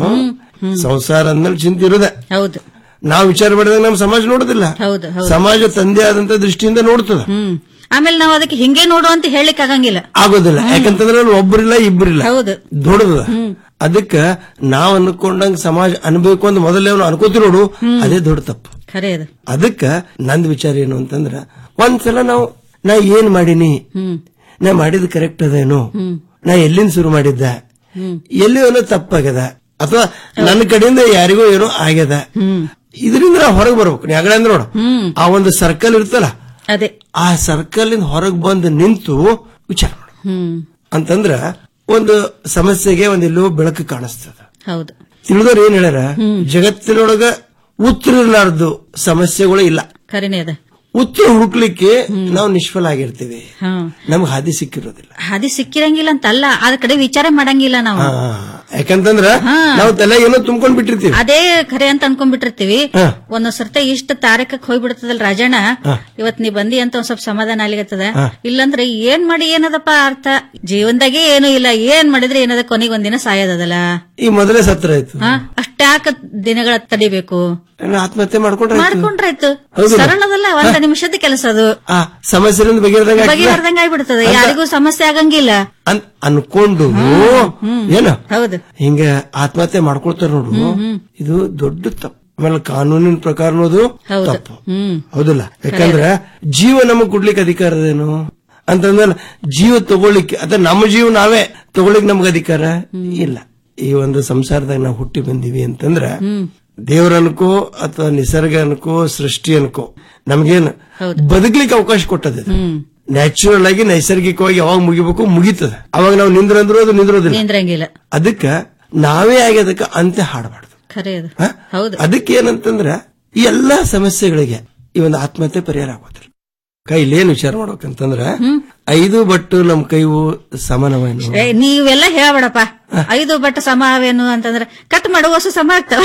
ಸಂಸಾರ ಅಂದ್ಮೇಲೆ ಚಿಂತೆ ಇರೋದೆ ಹೌದು ನಾವು ವಿಚಾರ ಮಾಡಿದಾಗ ನಮ್ಮ ಸಮಾಜ ನೋಡುದಿಲ್ಲ ಹೌದು ಹೌದು ಸಮಾಜ ತಂದೆ ಆದಂತ ದೃಷ್ಟಿಯಿಂದ ನೋಡ್ತದ ಹ್ಮ್ ಆಮೇಲೆ ನಾವು ಅದಕ್ಕೆ ಹಿಂಗೆ ನೋಡು ಅಂತ ಹೇಳಲಿಕ್ಕೆ ಆಗಂಗಿಲ್ಲ ಆಗೋದಿಲ್ಲ ಯಾಕಂತಂದ್ರೆ ಅಲ್ಲಿ ಒಬ್ಬರಿಲ್ಲ ಇಬ್ಬರಿಲ್ಲ ಹೌದು ದೊಡ್ಡದ ಅದಕ್ಕ ನಾವ್ ಅನ್ಕೊಂಡಂಗ ಸಮಾಜ ಅನ್ಬೇಕು ಅಂತ ಮೊದಲೇ ಅವ್ನು ಅನ್ಕೋತಿ ನೋಡು ಅದೇ ದೊಡ್ಡ ತಪ್ಪು ಖರೆ ಅದು ಅದಕ್ಕ ನಂದ್ ವಿಚಾರ ಏನು ಅಂತಂದ್ರ ಒಂದ್ಸಲ ನಾವು ನಾ ಏನ್ ಮಾಡೀನಿ ಹ್ಮ್ ನಾ ಮಾಡಿದ್ ಕರೆಕ್ಟ್ ಅದೇನು ಹ್ಮ್ ನಾ ಎಲ್ಲಿಂದ ಶುರು ಮಾಡಿದ್ದ ಹ್ಮ್ ಎಲ್ಲಿ ಏನೋ ತಪ್ಪಾಗ್ಯದ ಅಥವಾ ನನ್ನ ಕಡೆಯಿಂದ ಯಾರಿಗೋ ಏನೋ ಆಗ್ಯದ ಹ್ಮ್ ಇದರಿಂದ ನಾವು ಹೊರಗೆ ಬರ್ಬೇಕು ನೀ ಅಂದ್ರೆ ನೋಡು ಹ್ಮ್ ಆ ಒಂದು ಸರ್ಕಲ್ ಇರ್ತಲ್ಲ ಅದೇ ಆ ಸರ್ಕಲ್ ಇಂದ ಹೊರಗೆ ಬಂದು ನಿಂತು ವಿಚಾರ ಮಾಡು ಹ್ಮ್ ಅಂತಂದ್ರ ಒಂದು ಸಮಸ್ಯೆಗೆ ಒಂದ್ ಎಲ್ಲೋ ಬೆಳಕು ಕಾಣಿಸ್ತದ ಹೌದು ತಿಳಿದವ್ರು ಏನ್ ಹೇಳ್ಯಾರ ಜಗತ್ತಿನೊಳಗ ಉತ್ತರ ಇರ್ಲಾರ್ದು ಸಮಸ್ಯೆಗಳು ಇಲ್ಲ ಖರೇನೆ ಅದ ಉತ್ತರ ಹುಡುಕ್ಲಿಕ್ಕೆ ನಾವು ನಿಷ್ಫಲ ಆಗಿರ್ತೀವಿ ಹಾ ನಮ್ಗೆ ಹಾದಿ ಸಿಕ್ಕಿರೋದಿಲ್ಲ ಹಾದಿ ಸಿಕ್ಕಿರಂಗಿಲ್ಲ ಅಂತ ಅಲ್ಲ ಅದ್ರ ಕಡೆ ವಿಚಾರ ಮಾಡಂಗಿಲ್ಲ ನಾವು ಆ, ಯಾಕಂತಂದ್ರ ನಾವು ತಲೆ ಏನೋ ತುಂಬ್ಕೊಂಡ್ ಬಿಟ್ಟಿರ್ತೀವಿ ಅದೇ ಖರೆ ಅಂತ ಅನ್ಕೊಂಡ್ಬಿಟ್ಟಿರ್ತೀವಿ ಹಾ. ಒಂದೊಂದ್ ಸರ್ತಿ ಇಷ್ಟ ತಾರಕಕ್ಕೆ ಹೋಗ್ಬಿಡ್ತದಲ್ಲ ರಾಜಣ್ಣ ಇವತ್ ನೀ ಬಂದಿ ಅಂತ ಒಂದ್ ಸ್ವಲ್ಪ ಸಮಾಧಾನ ಆಗ್ಲಿಕತ್ತದ ಇಲ್ಲಂದ್ರೆ ಏನ್ ಮಾಡಿ ಏನದಪ್ಪ ಅರ್ಥ ಜೀವನದಾಗೆ ಏನು ಇಲ್ಲ ಏನ್ ಮಾಡಿದ್ರೆ ಏನದ ಕೊನೆಗೆ ಒಂದಿನ ಸಾಯೋದಲ್ಲ ಈ ಮೊದಲೇ ಸತ್ರ ಆಯ್ತು ಹಾ ಅಷ್ಟ್ಯಾಕ ದಿನಗಳ ತಡಿಬೇಕು ಏನೋ ಆತ್ಮಹತ್ಯೆ ಮಾಡ್ಕೊಂಡ್ರೆ ಆಯ್ತು. ಮಾಡ್ಕೊಂಡ್ರಾಯ್ತು ಹೌದಲ್ಲ? ಸರಳದಲ್ಲ ಒಂದ್ ನಿಮಿಷದ ಕೆಲಸ ಅದು ಆ ಸಮಸ್ಯೆಯಿಂದ ಬಗೆಹರಿದಂಗ ಬಗೆಹರ್ದಂಗ ಆಗ್ಬಿಡ್ತದೆ ಯಾರಿಗೂ ಸಮಸ್ಯೆ ಆಗಂಗಿಲ್ಲ ಅನ್ಕೊಂಡು ಏನ ಹೌದು ಹಿಂಗ ಆತ್ಮಹತ್ಯೆ ಮಾಡ್ಕೊಳ್ತಾರ ನೋಡು ಇದು ದೊಡ್ಡ ತಪ್ಪು ಆಮೇಲೆ ಕಾನೂನಿನ ಪ್ರಕಾರ ಅನ್ನೋದು ಹೌದು ತಪ್ಪು ಹ್ಮ್ ಹೌದಲ್ಲ ಯಾಕಂದ್ರೆ ಜೀವ ನಮಗ್ ಕೊಡ್ಲಿಕ್ಕೆ ಅಧಿಕಾರದೇನು ಅಂತಂದ್ರೆ ಜೀವ ತಗೊಳ್ಳಿಕ್ಕೆ ಅಥವಾ ನಮ್ಮ ಜೀವ ನಾವೇ ತಗೊಳ್ಳಿಕ್ ನಮ್ಗೆ ಅಧಿಕಾರ ಇಲ್ಲ ಈ ಒಂದು ಸಂಸಾರದಾಗ ನಾವು ಹುಟ್ಟಿ ಬಂದಿವಿ ಅಂತಂದ್ರ ದೇವ್ರ ಅನ್ಕೋ ಅಥವಾ ನಿಸರ್ಗ ಅನ್ಕೋ ಸೃಷ್ಟಿ ಅನ್ಕೋ ನಮ್ಗೇನು ಬದುಕ್ಲಿಕ್ಕೆ ಅವಕಾಶ ಕೊಟ್ಟದ ನ್ಯಾಚುರಲ್ ಆಗಿ ನೈಸರ್ಗಿಕವಾಗಿ ಯಾವಾಗ ಮುಗಿಬೇಕು ಮುಗಿತದ ಅವಾಗ ನಾವು ನಿಂದ್ರಂದ್ರು ಅದು ನಿಂದ್ರೋದಿಲ್ಲ ನಿಂದ್ರಂಗಿಲ್ಲ ಅದಕ್ಕ ನಾವೇ ಆಗಿ ಅದಕ್ಕೆ ಅಂತ್ಯ ಹಾಡಬಾರ್ದು ಖರೆ ಅದು ಹ? ಹೌದು ಅದಕ್ಕೆ ಏನಂತಂದ್ರ ಈ ಎಲ್ಲಾ ಸಮಸ್ಯೆಗಳಿಗೆ ಈ ಒಂದು ಆತ್ಮಹತ್ಯೆ ಪರಿಹಾರ ಆಗೋದಿಲ್ಲ ಕೈಲೇನ್ ವಿಚಾರ ಮಾಡ್ಬೇಕಂತಂದ್ರ ಐದು ಬಟ್ಟು ನಮ್ ಕೈವು ಸಮಾನವೇನು ಏ, ನೀವೆಲ್ಲ ಹೇಳ್ಬೇಡಪ್ಪ ಐದು ಬಟ್ ಸಮ ಅವೇನು ಅಂತಂದ್ರೆ ಕಟ್ ಮಾಡುವ ಹೊಸ ಸಮ ಆಗ್ತಾವ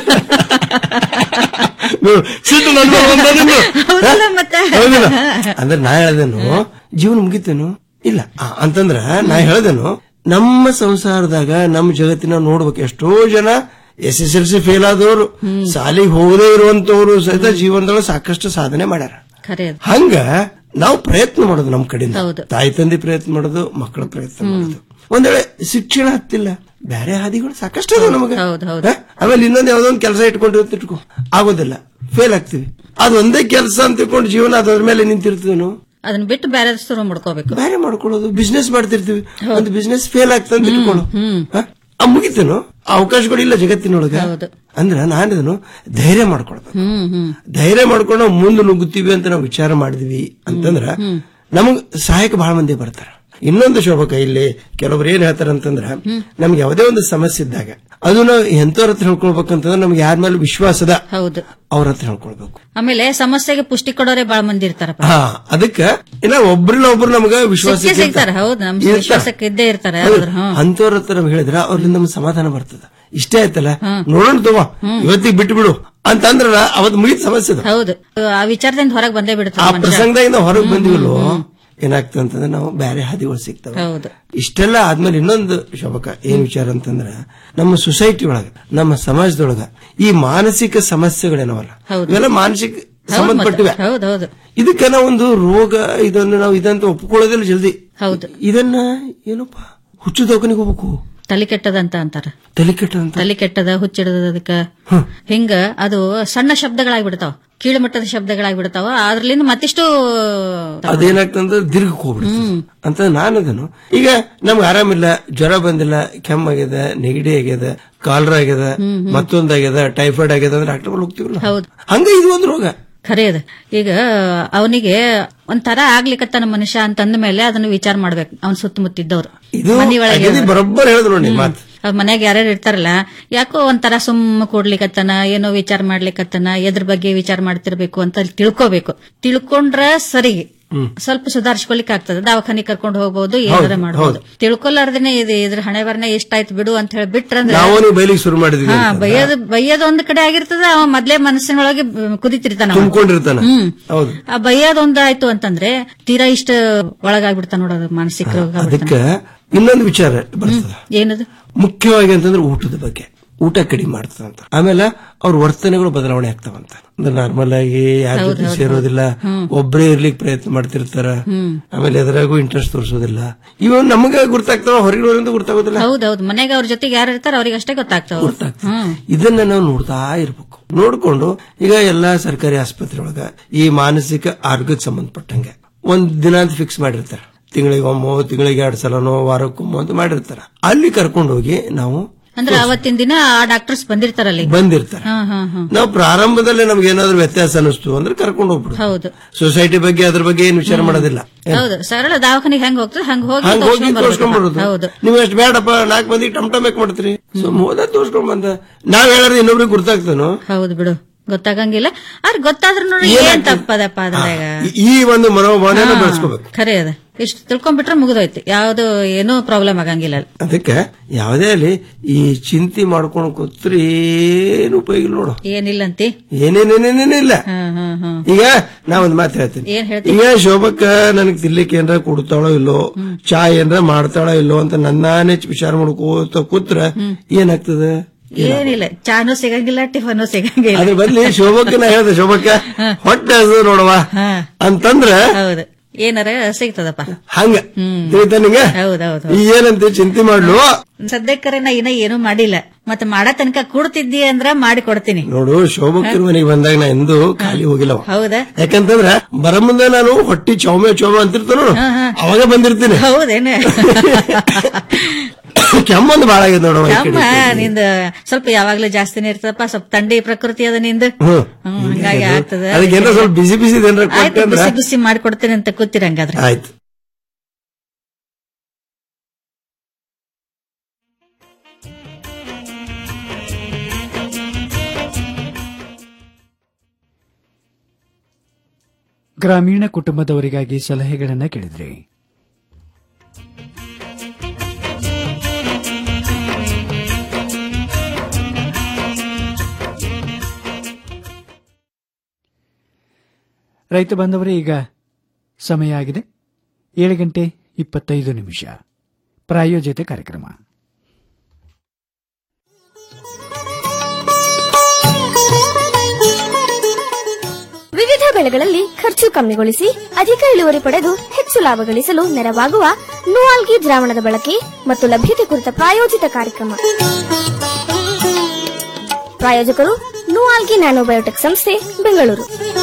ನೋಡು, ಸಿಟ್ಟು ನನ್ ಮೇಲೆ ಬಂದ ನಿಂದು. ಹೌದಲ್ಲ ಮತ್ತೆ ಹೌದಿಲ್ಲ? ಅಂದ್ರೆ ನಾ ಹೇಳ್ದೇನು ಜೀವನ ಮುಗಿತೇನು ಇಲ್ಲ ಆ, ಅಂತಂದ್ರ ನಾ ಹೇಳ್ದೇನು ನಮ್ಮ ಸಂಸಾರದಾಗ ನಮ್ಮ ಜಗತ್ತಿನ ನೋಡ್ಬೇಕು ಎಷ್ಟೋ ಜನ S S L C fail ಆದವರು ಸಾಲಿಗೆ ಹೋಗದೇ ಇರುವಂತವ್ರು ಸಹಿತ ಜೀವನದೊಳಗೆ ಸಾಕಷ್ಟು ಸಾಧನೆ ಮಾಡ್ಯಾರ ಖರೆ ಅದು ಹಂಗ ನಾವು ಪ್ರಯತ್ನ ಮಾಡೋದು ನಮ್ಮ ಕಡೆಯಿಂದ ಹೌದು. ತಾಯಿ ತಂದೆ ಪ್ರಯತ್ನ ಮಾಡೋದು ಮಕ್ಕಳ ಪ್ರಯತ್ನ ಮಾಡೋದು ಒಂದ್ ವೇಳೆ ಶಿಕ್ಷಣ ಹತ್ತಿಲ್ಲ ಬೇರೆ ಹಾದಿಗಳು ಸಾಕಷ್ಟು ಅದಾವ ನಮಗೆ ಹೌದು ಹೌದು ಹ? ಆಮೇಲೆ ಇನ್ನೊಂದ್ ಯಾವ್ದೋ ಒಂದು ಕೆಲಸ ಇಟ್ಕೊಂಡಿರುತ್ತೆ ಇಟ್ಕೋ ಆಗೋದಿಲ್ಲ ಫೇಲ್ ಆಗ್ತೀವಿ ಅದು ಒಂದೇ ಕೆಲಸ ಅಂತ ತಿಳ್ಕೊಂಡು ಜೀವನ ಅದ್ರ ಮೇಲೆ ನಿಂತಿರ್ತೀವಿ ಅದನ್ನ ಬಿಟ್ಟು ಬೇರೆ ಶುರು ಮಾಡ್ಕೋಬೇಕು ಬೇರೆ ಮಾಡ್ಕೊಳ್ಳೋದು ಬಿಸ್ನೆಸ್ ಮಾಡ್ತಿರ್ತೀವಿ ಒಂದು ಬಿಸ್ನೆಸ್ ಫೇಲ್ ಆಗ್ತಂತ ಇಟ್ಕೊಳ್ಳು ಹ? ಆ ಮುಗಿತೇನು ಆ ಅವಕಾಶಗಳು ಇಲ್ಲ ಜಗತ್ತಿನೊಳಗ ಅಂದ್ರ ನಾನಿದನು ಧೈರ್ಯ ಮಾಡ್ಕೊಳ್ಬೇಕು ಹ್ಮ್ ಹ್ಮ್ ಧೈರ್ಯ ಮಾಡ್ಕೊಂಡು ನಾವು ಮುಂದೆ ನುಗ್ಗುತ್ತೀವಿ ಅಂತ ನಾವು ವಿಚಾರ ಮಾಡಿದ್ವಿ ಅಂತಂದ್ರ ನಮಗ್ ಸಹಾಯಕ ಬಹಳ ಮಂದಿ ಬರ್ತಾರ ಇನ್ನೊಂದು ಶೋಭಕ ಇಲ್ಲಿ ಕೆಲವ್ರು ಏನ್ ಹೇಳ್ತಾರ ಅಂತಂದ್ರ ನಮ್ಗೆ ಯಾವುದೇ ಒಂದು ಸಮಸ್ಯೆ ಇದ್ದಾಗ ಅದು ನಾವು ಎಂತವ್ರ ಹತ್ರ ಹೇಳ್ಕೊಳ್ಬೇಕಂತಂದ್ರೆ ನಮ್ಗೆ ಯಾರ ಮೇಲೆ ವಿಶ್ವಾಸದ ಹೌದು ಅವ್ರ ಹತ್ರ ಹೇಳ್ಕೊಳ್ಬೇಕು ಆಮೇಲೆ ಸಮಸ್ಯೆಗೆ ಪುಷ್ಟಿ ಕೊಡೋರೆ ಬಾಳ ಮಂದಿ ಇರ್ತಾರಪ್ಪ ಹಾ ಅದಕ್ಕ ಇನ್ನ ಒಬ್ರನ್ನ ಒಬ್ರು ನಮಗ ವಿಶ್ವಾಸ ಸಿಕ್ಕೇ ಸಿಗ್ತಾರ ಹೌದು ನಮ್ ವಿಶ್ವಾಸಕ್ಕೆ ಇದ್ದೇ ಇರ್ತಾರೆ ಯಾರಾದ್ರೂ, ಹ್ಮ್. ಅಂತವ್ರ ಹತ್ರ ನಮ್ಗೆ ಹೇಳಿದ್ರ ಅವ್ರಿಂದ ನಮ್ಗೆ ಸಮಾಧಾನ ಬರ್ತದ ಇಷ್ಟೇ ಆಯ್ತಲ್ಲ ನೋಡೋಣ ತಗೋ ಇವತ್ತಿಗೆ ಬಿಟ್ಟು ಬಿಡು ಅಂತಂದ್ರ ಅವತ್ ಮುಗಿದ ಸಮಸ್ಯೆ ಅದು. ಹೌದು ಆ ವಿಚಾರದಿಂದ ಹೊರಗೆ ಬಂದೇ ಆ ಬಿಡ್ತಾರೆ ಮನುಷ್ಯ ಪ್ರಸಂಗದಿಂದ ಹೊರಗೆ ಬಂದಿವಲ್ಲೋ ಏನಾಗ್ತದೆ ಅಂತಂದ್ರೆ ನಾವು ಬೇರೆ ಹಾದಿಗಳು ಸಿಗ್ತವೆ ಹೌದು ಇಷ್ಟೆಲ್ಲ ಆದ್ಮೇಲೆ ಇನ್ನೊಂದು ಶೋಭಕ ಏನ್ ವಿಚಾರ ಅಂತಂದ್ರ ನಮ್ಮ ಸೊಸೈಟಿ ಒಳಗ ನಮ್ಮ ಸಮಾಜದೊಳಗ ಈ ಮಾನಸಿಕ ಸಮಸ್ಯೆಗಳೇನವಲ್ಲ ಹೌದು. ಇವೆಲ್ಲ ಮಾನಸಿಕ ಹೌದು ಸಂಬಂಧಪಟ್ಟಿವೆ ಮತ್ತೆ. ಹೌದು ಹೌದು ಇದಕ್ಕೆ ನಾವು ಒಂದು ರೋಗ ಇದನ್ನು ನಾವು ಇದಂತ ಒಪ್ಕೊಳ್ಳೋದಿಲ್ಲ ಜಲ್ದಿ ಹೌದು ಇದನ್ನ ಏನಪ್ಪ ಹುಚ್ಚು ದವಾಖಾನಿಗೆ ಹೋಗ್ಬೇಕು ತಲೆ ಕೆಟ್ಟದಂತ ಅಂತಾರ ತಲೆ ಕೆಟ್ಟದಂತ ತಲೆ ಕೆಟ್ಟದ ಹುಚ್ಚಿಡದ ಅದಕ್ಕ ಹಿಂಗ ಅದು ಸಣ್ಣ ಶಬ್ದಗಳಾಗ್ಬಿಡ್ತಾವ ಕೀಳುಮಟ್ಟದ ಶಬ್ದಗಳಾಗ್ಬಿಡ್ತಾವ ಅದ್ರಲ್ಲಿಂದ ಮತ್ತಿಷ್ಟು ಅದೇನಾಗ್ತಂದ್ರೆ ದೀರ್ಘಕ್ಕೆ ಹೋಗ್ಬಿಡುತ್ತೆ ಅಂತ ನಾನು ಅದನ್ನು ಈಗ ನಮ್ಗೆ ಆರಾಮಿಲ್ಲ ಜ್ವರ ಬಂದಿಲ್ಲ ಕೆಮ್ಮಾಗ್ಯದ ನೆಗಡಿ ಆಗ್ಯದ ಕಾಲರ ಆಗ್ಯದ ಮತ್ತೊಂದಾಗ್ಯದ ಟೈಫಾಯ್ಡ್ ಆಗ್ಯದ ಅಂದ್ರೆ ಡಾಕ್ಟರ್ ಹೋಗ್ತೀವಲ್ಲ ಹೌದು ಹಂಗ ಇದು ಒಂದು ರೋಗ ಖರೆ ಅದು ಈಗ ಅವನಿಗೆ ಒಂಥರ ಆಗ್ಲಿಕತ್ತಾನ ಮನುಷ್ಯ ಅಂತಂದ ಮೇಲೆ ಅದನ್ನ ವಿಚಾರ ಮಾಡ್ಬೇಕು ಅವನ್ ಸುತ್ತಮುತ್ತಿದ್ದವ್ರು ಇದು ಮನೆಯೊಳಗೆ ಅಗದಿ ಬರೋಬ್ಬರ್ ಹೇಳಿದ್ರು ನೋಡಿ ಮಾತು ಅವ್ರ ಮನ್ಯಾಗ ಯಾರ್ಯಾರು ಇರ್ತಾರಲ್ಲ ಯಾಕೋ ಒಂಥರ ಸುಮ್ಮ ಕೂಡ್ಲಿಕತ್ತನ ಏನೋ ವಿಚಾರ ಮಾಡ್ಲಿಕತ್ತನ ಎದ್ರ ಬಗ್ಗೆ ವಿಚಾರ ಮಾಡ್ತಿರ್ಬೇಕು ಅಂತ ಅಲ್ಲಿ ತಿಳ್ಕೋಬೇಕು ತಿಳ್ಕೊಂಡ್ರ ಸರಿ ಸ್ವಲ್ಪ ಸುಧಾರಿಸ್ಕೊಲಿಕ್ ಆಗ್ತದೆ ದವಾಖಾನೆ ಕರ್ಕೊಂಡು ಹೋಗ್ಬೋದು ಏನಾರ ಮಾಡ್ಬೋದು ತಿಳ್ಕೊಲಾರ್ದೇನೆ ಇದು ಇದ್ರ ಹಣೆ ಬರ್ನ ಎಷ್ಟಾಯ್ತು ಬಿಡು ಅಂತ ಹೇಳಿ ಬಿಟ್ರಂದ್ರೆ ನಾವು ನೀವು ಬೈಲಿಗೆ ಶುರು ಮಾಡಿದ್ವಿ ಹಾ ಬೈಯೋದು ಬೈಯೋದು ಒಂದ್ ಕಡೆ ಆಗಿರ್ತದ ಅವ ಮೊದ್ಲೇ ಮನಸ್ಸಿನೊಳಗೆ ಕುದಿತಿರ್ತಾನ ಅವ. ತುಂಬಿಕೊಂಡಿರ್ತಾನ ಹ್ಮ್ ಹೌದು ಆ ಬೈಯೋದೊಂದು ಆಯ್ತು ಅಂತಂದ್ರೆ ತೀರಾ ಇಷ್ಟ ಒಳಗಾಗ್ಬಿಡ್ತಾನ ನೋಡೋದು ಮಾನಸಿಕ ರೋಗ ಅದಕ್ಕೆ ಇನ್ನೊಂದು ವಿಚಾರ ಬರ್ತದ ಏನದು ಮುಖ್ಯವಾಗಿ ಅಂತಂದ್ರೆ ಊಟದ ಬಗ್ಗೆ ಊಟ ಕಡಿಮೆ ಮಾಡ್ತದಂತ ಆಮೇಲೆ ಅವ್ರ ವರ್ತನೆಗಳು ಬದಲಾವಣೆ ಆಗ್ತಾವಂತ ಅಂದ್ರೆ ನಾರ್ಮಲ್ ಆಗಿ ಯಾರ ಜೊತೆ ಸೇರೋದಿಲ್ಲ ಒಬ್ಬರೇ ಇರ್ಲಿಕ್ಕೆ ಪ್ರಯತ್ನ ಮಾಡ್ತಿರ್ತಾರ ಆಮೇಲೆ ಎದುರಾಗೂ ಇಂಟ್ರೆಸ್ಟ್ ತೋರಿಸೋದಿಲ್ಲ ಇವ ನಮಗ ಗುರ್ತಾಗ್ತಾವ ಹೊರಗಿನವರಿಂದ ಗುರ್ತಾಗೋದಿಲ್ಲ ಹೌದೌದು ಮನೆಗೆ ಅವ್ರ ಜೊತೆಗೆ ಯಾರು ಇರ್ತಾರ ಅವ್ರಿಗೆ ಅಷ್ಟೇ ಗೊತ್ತಾಗ್ತಾವ ಹ್ಮ್ ಇದನ್ನ ನಾವು ನೋಡ್ತಾ ಇರ್ಬೇಕು ನೋಡ್ಕೊಂಡು ಈಗ ಎಲ್ಲಾ ಸರ್ಕಾರಿ ಆಸ್ಪತ್ರೆ ಒಳಗ ಈ ಮಾನಸಿಕ ಆರೋಗ್ಯಕ್ಕೆ ಸಂಬಂಧಪಟ್ಟಂಗೆ ಒಂದ್ ದಿನ ಅಂತ ಫಿಕ್ಸ್ ಮಾಡಿರ್ತಾರೆ ತಿಂಗಳಿಗೆ ಒಮ್ಮೋ ತಿಂಗಳಿಗೆ ಎರಡ್ ಸಲನೋ ವಾರಕ್ಕೊಮ್ಮೋ ಅಂತ ಮಾಡಿರ್ತಾರೆ ಅಲ್ಲಿ ಕರ್ಕೊಂಡು ಹೋಗಿ ನಾವು ಅಂದ್ರೆ ಅವತ್ತಿನ ದಿನ ಆ ಡಾಕ್ಟರ್ಸ್ ಬಂದಿರ್ತಾರಲ್ಲಿ ಬಂದಿರ್ತಾರೆ ಹಾ ಹಾ ಹಾ ನಾವು ಪ್ರಾರಂಭದಲ್ಲೇ ನಮ್ಗೆ ಏನಾದ್ರು ವ್ಯತ್ಯಾಸ ಅನಿಸ್ತು ಅಂದ್ರೆ ಕರ್ಕೊಂಡು ಹೋಗ್ಬಿಡು ಹೌದು ಸೊಸೈಟಿ ಬಗ್ಗೆ ಅದ್ರ ಬಗ್ಗೆ ಏನ್ ವಿಚಾರ ಮಾಡೋದಿಲ್ಲ ಹೌದು ಸರಳ ದವಾಖಾನಿಗೆ ಹೆಂಗ್ ಹೋಗ್ತದೆ ಹಂಗ ಹೋಗಿ ಹಂಗ ಹೋಗಿ ತೋರ್ಸ್ಕೊಂಡ್ ತೋರ್ಸ್ಕೊಂಡ್ ಬರ್ಬೇಕಪ್ಪ. ಬರೋದು ಹೌದು ನೀವು ಎಷ್ಟು ಬೇಡಪ್ಪ ನಾಲ್ಕು ಮಂದಿಗೆ ಟಮ್ ಟಮ್ ಯಾಕೆ ಮಾಡ್ತೀರಿ ಸೊ ಹೋದ ತೋರ್ಸ್ಕೊಂಡ್ ಬಂದ ನಾವ್ ಹೇಳೋದು ಇನ್ನೊಬ್ರಿಗೆ ಗುರ್ತಾಗ್ತಾನೋ ಹೌದು ಬಿಡು ಗೊತ್ತಾಗಂಗಿಲ್ಲ ಆದ್ರೆ ಗೊತ್ತಾದ್ರೂ ನೋಡಿ ಏನ್ ತಪ್ಪದಪ್ಪ ಅದ್ರಾಗ ಈ- ಈ ಒಂದು ಮನೋಭಾವನೆಯನ್ನು ಬೆಳೆಸ್ಕೋಬೇಕು ಖರೆ ಅದ ಇಷ್ಟು ತಿಳ್ಕೊಂಡ್ಬಿಟ್ರೆ ಮುಗಿದೋಯ್ತು ಯಾವ್ದು ಏನೂ ಪ್ರಾಬ್ಲಮ್ ಆಗಂಗಿಲ್ಲ ಅಲ್ಲಿ. ಅದಕ್ಕೆ ಯಾವುದೇ ಅಲ್ಲಿ ಈ ಚಿಂತೆ ಮಾಡ್ಕೊಂಡು ಕೂತ್ರೆ ಏನು ಉಪಯೋಗ ಇಲ್ಲ ನೋಡು ಏನಿಲ್ಲಂತಿ ಏನೇನೇನೇನೇನಿಲ್ಲ ಹ್ಮ್ ಹ್ಮ್ ಹ್ಮ್ ಈಗ ನಾ ಒಂದ್ ಮಾತು ಹೇಳ್ತೀನಿ ಏನ್ ಹೇಳ್ತಿ ಈಗ ಶೋಭಕ್ಕ ನನಗ್ ತಿನ್ಲಿಕ್ಕೆ ಏನ್ರ ಕೊಡ್ತಾಳೋ ಇಲ್ಲೋ ಚಾ ಏನ್ರ ಮಾಡ್ತಾಳೋ ಇಲ್ಲೋ ಅಂತ ನನ್ನಾನೇ ವಿಚಾರ ಮಾಡ್ಕೋತ ಕೂತ್ರ ಏನಾಗ್ತದೆ ಏನಿಲ್ಲ ಚಾನು ಸಿಗಂಗಿಲ್ಲ ಟಿಫನು ಸಿಗಂಗಿಲ್ಲ ಅದ್ರ ಬದ್ಲಿ ಶೋಭಕ್ಕ ನಾ ಹೇಳ್ದೆ ಶೋಭಕ್ಕ ಹೊಟ್ಟೆ ಹಸು ನೋಡವ ಅಂತಂದ್ರ ಹೌದು ಏನಾರ ಸಿಗ್ತದಪ್ಪ ಹಂಗ ತಿಳಿತಾ ನಿಂಗ ಹೌದೌದು ಈ ಏನಂತ ಚಿಂತೆ ಮಾಡ್ಲು ಸದ್ಯಕ್ಕರೆ ನಾ ಇನ್ನ ಏನೂ ಮಾಡಿಲ್ಲ ಮತ್ತೆ ಮಾಡೋ ತನಕ ಕೂಡ್ತಿದ್ದಿ ಅಂದ್ರ ಮಾಡಿ ಕೊಡ್ತೀನಿ ನೋಡು ಶೋಭಕ್ಕನ ಮನೆಗೆ ಬಂದಾಗ ನಾ ಎಂದೂ ಖಾಲಿ ಹೋಗಿಲ್ಲವ ಹೌದಾ ಯಾಕಂತಂದ್ರ ಬರ ಮುಂದೆ ನಾನು ಹೊಟ್ಟಿ ಚೌಮೆ ಚೌಮೆ ಅಂತಿರ್ತಾನ ಅವಾಗ ಬಂದಿರ್ತೀನಿ ಹೌದೇನ ಕೆಮ್ಮೊಂದು ಬಾಳ ಆಗ್ಯದ ನೋಡವ ಈ ಕಡೆ. ಅಮ್ಮ ನಿಂದ ಸ್ವಲ್ಪ ಯಾವಾಗ್ಲೂ ಜಾಸ್ತಿನೇ ಇರ್ತದಪ್ಪ ಸ್ವಲ್ಪ ಥಂಡಿ ಪ್ರಕೃತಿ ಅದ ನಿಂದ ಹ್ಮ್. ಹ್ಮ್, ಹಂಗಾಗಿ ಆಗ್ತದ ಅದಕ್ಕೆ ಏನೋ ಸ್ವಲ್ಪ ಬಿಸಿ ಬಿಸಿ ಏನಾರ ಆಯ್ತು ಕೊಟ್ಟೆ ಅಂದ್ರ ಬಿಸಿ ಬಿಸಿ ಮಾಡ್ಕೊಡ್ತೀನಿ ಅಂತ ಕೂತಿರಂಗಾದ್ರೆ ಆಯ್ತು ಗ್ರಾಮೀಣ ಕುಟುಂಬದವರಿಗಾಗಿ ಸಲಹೆಗಳನ್ನು ಕೇಳಿದ್ರಿ ರೈತ ಬಾಂಧವರೇ ಈಗ ಸಮಯ ಆಗಿದೆ ಏಳು ಗಂಟೆ ಇಪ್ಪತ್ತೈದು ನಿಮಿಷ ಪ್ರಾಯೋಜಿತ ಕಾರ್ಯಕ್ರಮ ವಿವಿಧ ಬೆಳೆಗಳಲ್ಲಿ ಖರ್ಚು ಕಮ್ಮಿಗೊಳಿಸಿ ಅಧಿಕ ಇಳುವರಿ ಪಡೆದು ಹೆಚ್ಚು ಲಾಭ ಗಳಿಸಲು ನೆರವಾಗುವ ನೂಆಲ್ಗಿ ದ್ರಾವಣದ ಬಳಕೆ ಮತ್ತು ಲಭ್ಯತೆ ಕುರಿತ ಪ್ರಾಯೋಜಿತ ಕಾರ್ಯಕ್ರಮ ಪ್ರಾಯೋಜಕರು ನೂಆಲ್ಗಿ ನ್ಯಾನೋಬಯೋಟೆಕ್ ಸಂಸ್ಥೆ ಬೆಂಗಳೂರು